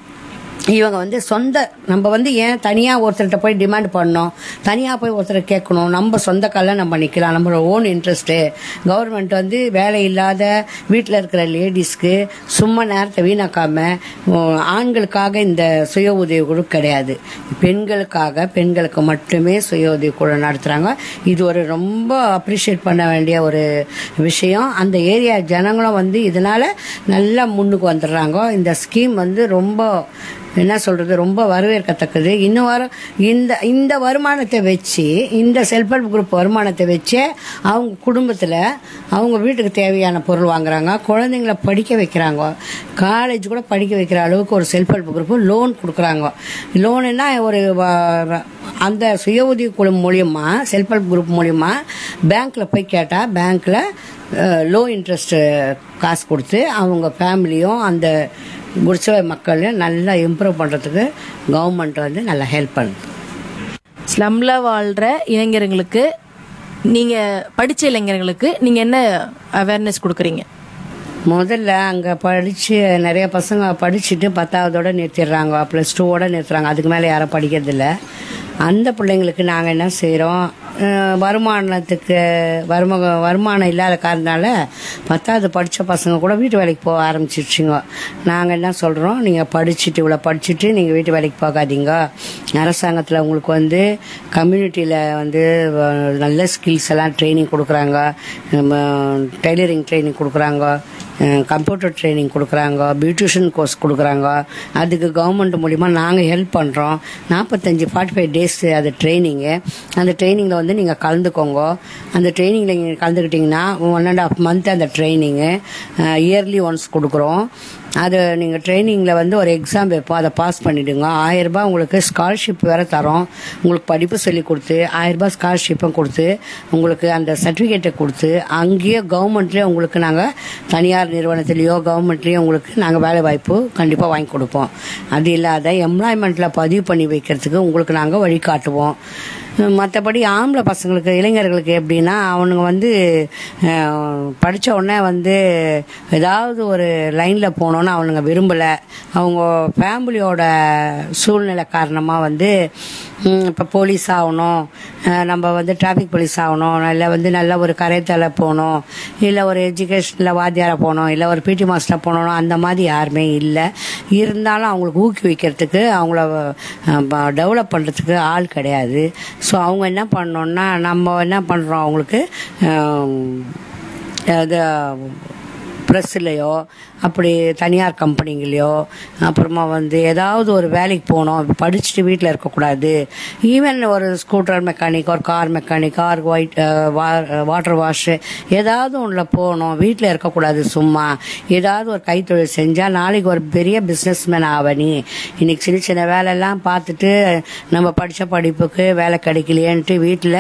இவங்க வந்து சொந்த நம்ம வந்து ஏன் தனியாக ஒருத்தர்கிட்ட போய் டிமாண்ட் பண்ணோம் தனியாக போய் ஒருத்தரை கேட்கணும் நம்ம சொந்த காலில் நம்ம நிற்கலாம் நம்மளோட ஓன் இன்ட்ரெஸ்ட்டு கவர்மெண்ட் வந்து வேலை இல்லாத வீட்டில் இருக்கிற லேடிஸ்க்கு சும்மா நேரத்தை வீணாக்காம உம், ஆண்களுக்காக இந்த சுய உதவி குழு கிடையாது பெண்களுக்காக பெண்களுக்கு மட்டுமே சுய உதவி குழு நடத்துகிறாங்க இது ஒரு ரொம்ப அப்ரிஷியேட் பண்ண வேண்டிய ஒரு விஷயம் அந்த ஏரியா ஜனங்களும் வந்து இதனால் நல்லா முன்னுக்கு வந்துடுறாங்க இந்த ஸ்கீம் வந்து ரொம்ப என்ன சொல்றது ரொம்ப வரவேற்கத்தக்கது இன்னும் வர இந்த இந்த வருமானத்தை வச்சு இந்த செல்ஃப் ஹெல்ப் குரூப் வருமானத்தை வச்சு அவங்க குடும்பத்தில் அவங்க வீட்டுக்கு தேவையான பொருள் வாங்குறாங்க குழந்தைங்கள படிக்க வைக்கிறாங்க காலேஜ் கூட படிக்க வைக்கிற அளவுக்கு ஒரு செல்ஃப் ஹெல்ப் குரூப் லோன் கொடுக்குறாங்க லோனுன்னா ஒரு வ- அந்த சுய உதவி குழு மூலியமா செல்ஃப் ஹெல்ப் குரூப் மூலியமா பேங்க்ல போய் கேட்டால் பேங்க்ல லோ இன்ட்ரெஸ்ட் காசு கொடுத்து அவங்க ஃபேமிலியும் அந்த குடிசை மக்களையும் நல்லா இம்ப்ரூவ் பண்ணுறதுக்கு கவர்மெண்ட் வந்து நல்லா ஹெல்ப் பண்ணுது ஸ்லம்ல வாழ்ற இளைஞர்களுக்கு நீங்க படிச்ச இளைஞர்களுக்கு நீங்க என்ன அவேர்னஸ் கொடுக்குறீங்க முதல்ல அங்கே படித்து நிறைய பசங்க படிச்சுட்டு பத்தாவதோட நிறுத்திடுறாங்க ப்ளஸ் டூவோட நிறுத்துறாங்க அதுக்கு மேலே யாரும் படிக்கிறதில்ல அந்த பிள்ளைங்களுக்கு நாங்கள் என்ன செய்கிறோம் வருமானத்துக்கு வரும வருமானம் இல்லாத காரணனால பத்தாவது படித்த பசங்க கூட வீட்டு வேலைக்கு போக ஆரம்பிச்சிருச்சுங்க நாங்கள் என்ன சொல்கிறோம் நீங்கள் படிச்சுட்டு இவ்வளோ படிச்சுட்டு நீங்கள் வீட்டு வேலைக்கு போகாதீங்க அரசாங்கத்தில் உங்களுக்கு வந்து கம்யூனிட்டியில் வந்து அஹ், நல்ல ஸ்கில்ஸ் எல்லாம் ட்ரைனிங் கொடுக்குறாங்க டெய்லரிங் ட்ரைனிங் கொடுக்குறாங்க கம்ப்யூட்டர் ட்ரைனிங் கொடுக்குறாங்க பியூட்டிஷியன் கோர்ஸ் கொடுக்குறாங்க அதுக்கு கவர்மெண்ட் மூலிமா நாங்கள் ஹெல்ப் பண்ணுறோம் நாற்பத்தஞ்சு ஃபார்ட்டி ஃபைவ் டேஸ் அது ட்ரைனிங்கு அந்த ட்ரைனிங்கில் வந்து நீங்கள் கலந்துக்கோங்க அந்த ட்ரைனிங்கில் நீங்கள் கலந்துக்கிட்டிங்கன்னா ஒன் அண்ட் ஆஃப் மந்த் அந்த ட்ரைனிங்கு இயர்லி ஒன்ஸ் கொடுக்குறோம் அது நீங்கள் ட்ரைனிங்கில் வந்து ஒரு எக்ஸாம் வைப்போம் அதை பாஸ் பண்ணிவிடுங்க ஆயிரரூபா உங்களுக்கு ஸ்காலர்ஷிப் வேறு தரோம் உங்களுக்கு படிப்பு சொல்லி கொடுத்து ஆயிரரூபா ஸ்காலர்ஷிப்பும் கொடுத்து உங்களுக்கு அந்த சர்டிஃபிகேட்டை கொடுத்து அங்கேயே கவர்மெண்ட்லேயே உங்களுக்கு நாங்கள் தனியார் நிறுவனத்திலேயோ கவர்மெண்ட்லேயோ உங்களுக்கு நாங்கள் வேலை வாய்ப்பு கண்டிப்பாக வாங்கி கொடுப்போம் அது இல்லாத எம்ப்ளாய்மெண்ட்டில் பதிவு பண்ணி வைக்கிறதுக்கு உங்களுக்கு நாங்கள் வழிகாட்டுவோம் மற்றபடி ஆம்பளை பசங்களுக்கு இளைஞர்களுக்கு எப்படின்னா அவனுங்க வந்து படித்த உடனே வந்து ஏதாவது ஒரு லைனில் போனோன்னு போகணுன்னு அவனுங்க விரும்பலை அவங்க ஃபேமிலியோட சூழ்நிலை காரணமாக வந்து இப்போ போலீஸ் ஆகணும் அஹ் நம்ம வந்து டிராஃபிக் போலீஸ் ஆகணும் இல்லை வந்து நல்ல ஒரு கரைத்தலை போகணும் இல்லை ஒரு எஜுகேஷனில் வாத்தியாரை போகணும் இல்லை ஒரு பிடி மாஸ்டர் போகணும் அந்த மாதிரி யாருமே இல்லை இருந்தாலும் அவங்களுக்கு ஊக்குவிக்கிறதுக்கு அவங்கள டெவலப் பண்ணுறதுக்கு ஆள் கிடையாது ஸோ அவங்க என்ன பண்ணோன்னா நம்ம என்ன பண்ணுறோம் அவங்களுக்கு அஹ், அது ப்ரெஸ்ஸுலையோ அப்படி தனியார் கம்பெனிங்களையோ அப்புறமா வந்து ஏதாவது ஒரு வேலைக்கு போகணும் படிச்சுட்டு வீட்டில் இருக்கக்கூடாது ஈவன் ஒரு ஸ்கூட்டர் மெக்கானிக் ஒரு car mechanic car white water wash ஏதாவது ஒன்றில் போகணும் வீட்டில் இருக்கக்கூடாது சும்மா ஏதாவது ஒரு கைத்தொழில் செஞ்சால் நாளைக்கு ஒரு பெரிய பிஸ்னஸ்மேன் ஆவணி இன்னைக்கு சின்ன சின்ன வேலையெல்லாம் பார்த்துட்டு நம்ம படித்த படிப்புக்கு வேலை கிடைக்கலையேன்ட்டு வீட்டில்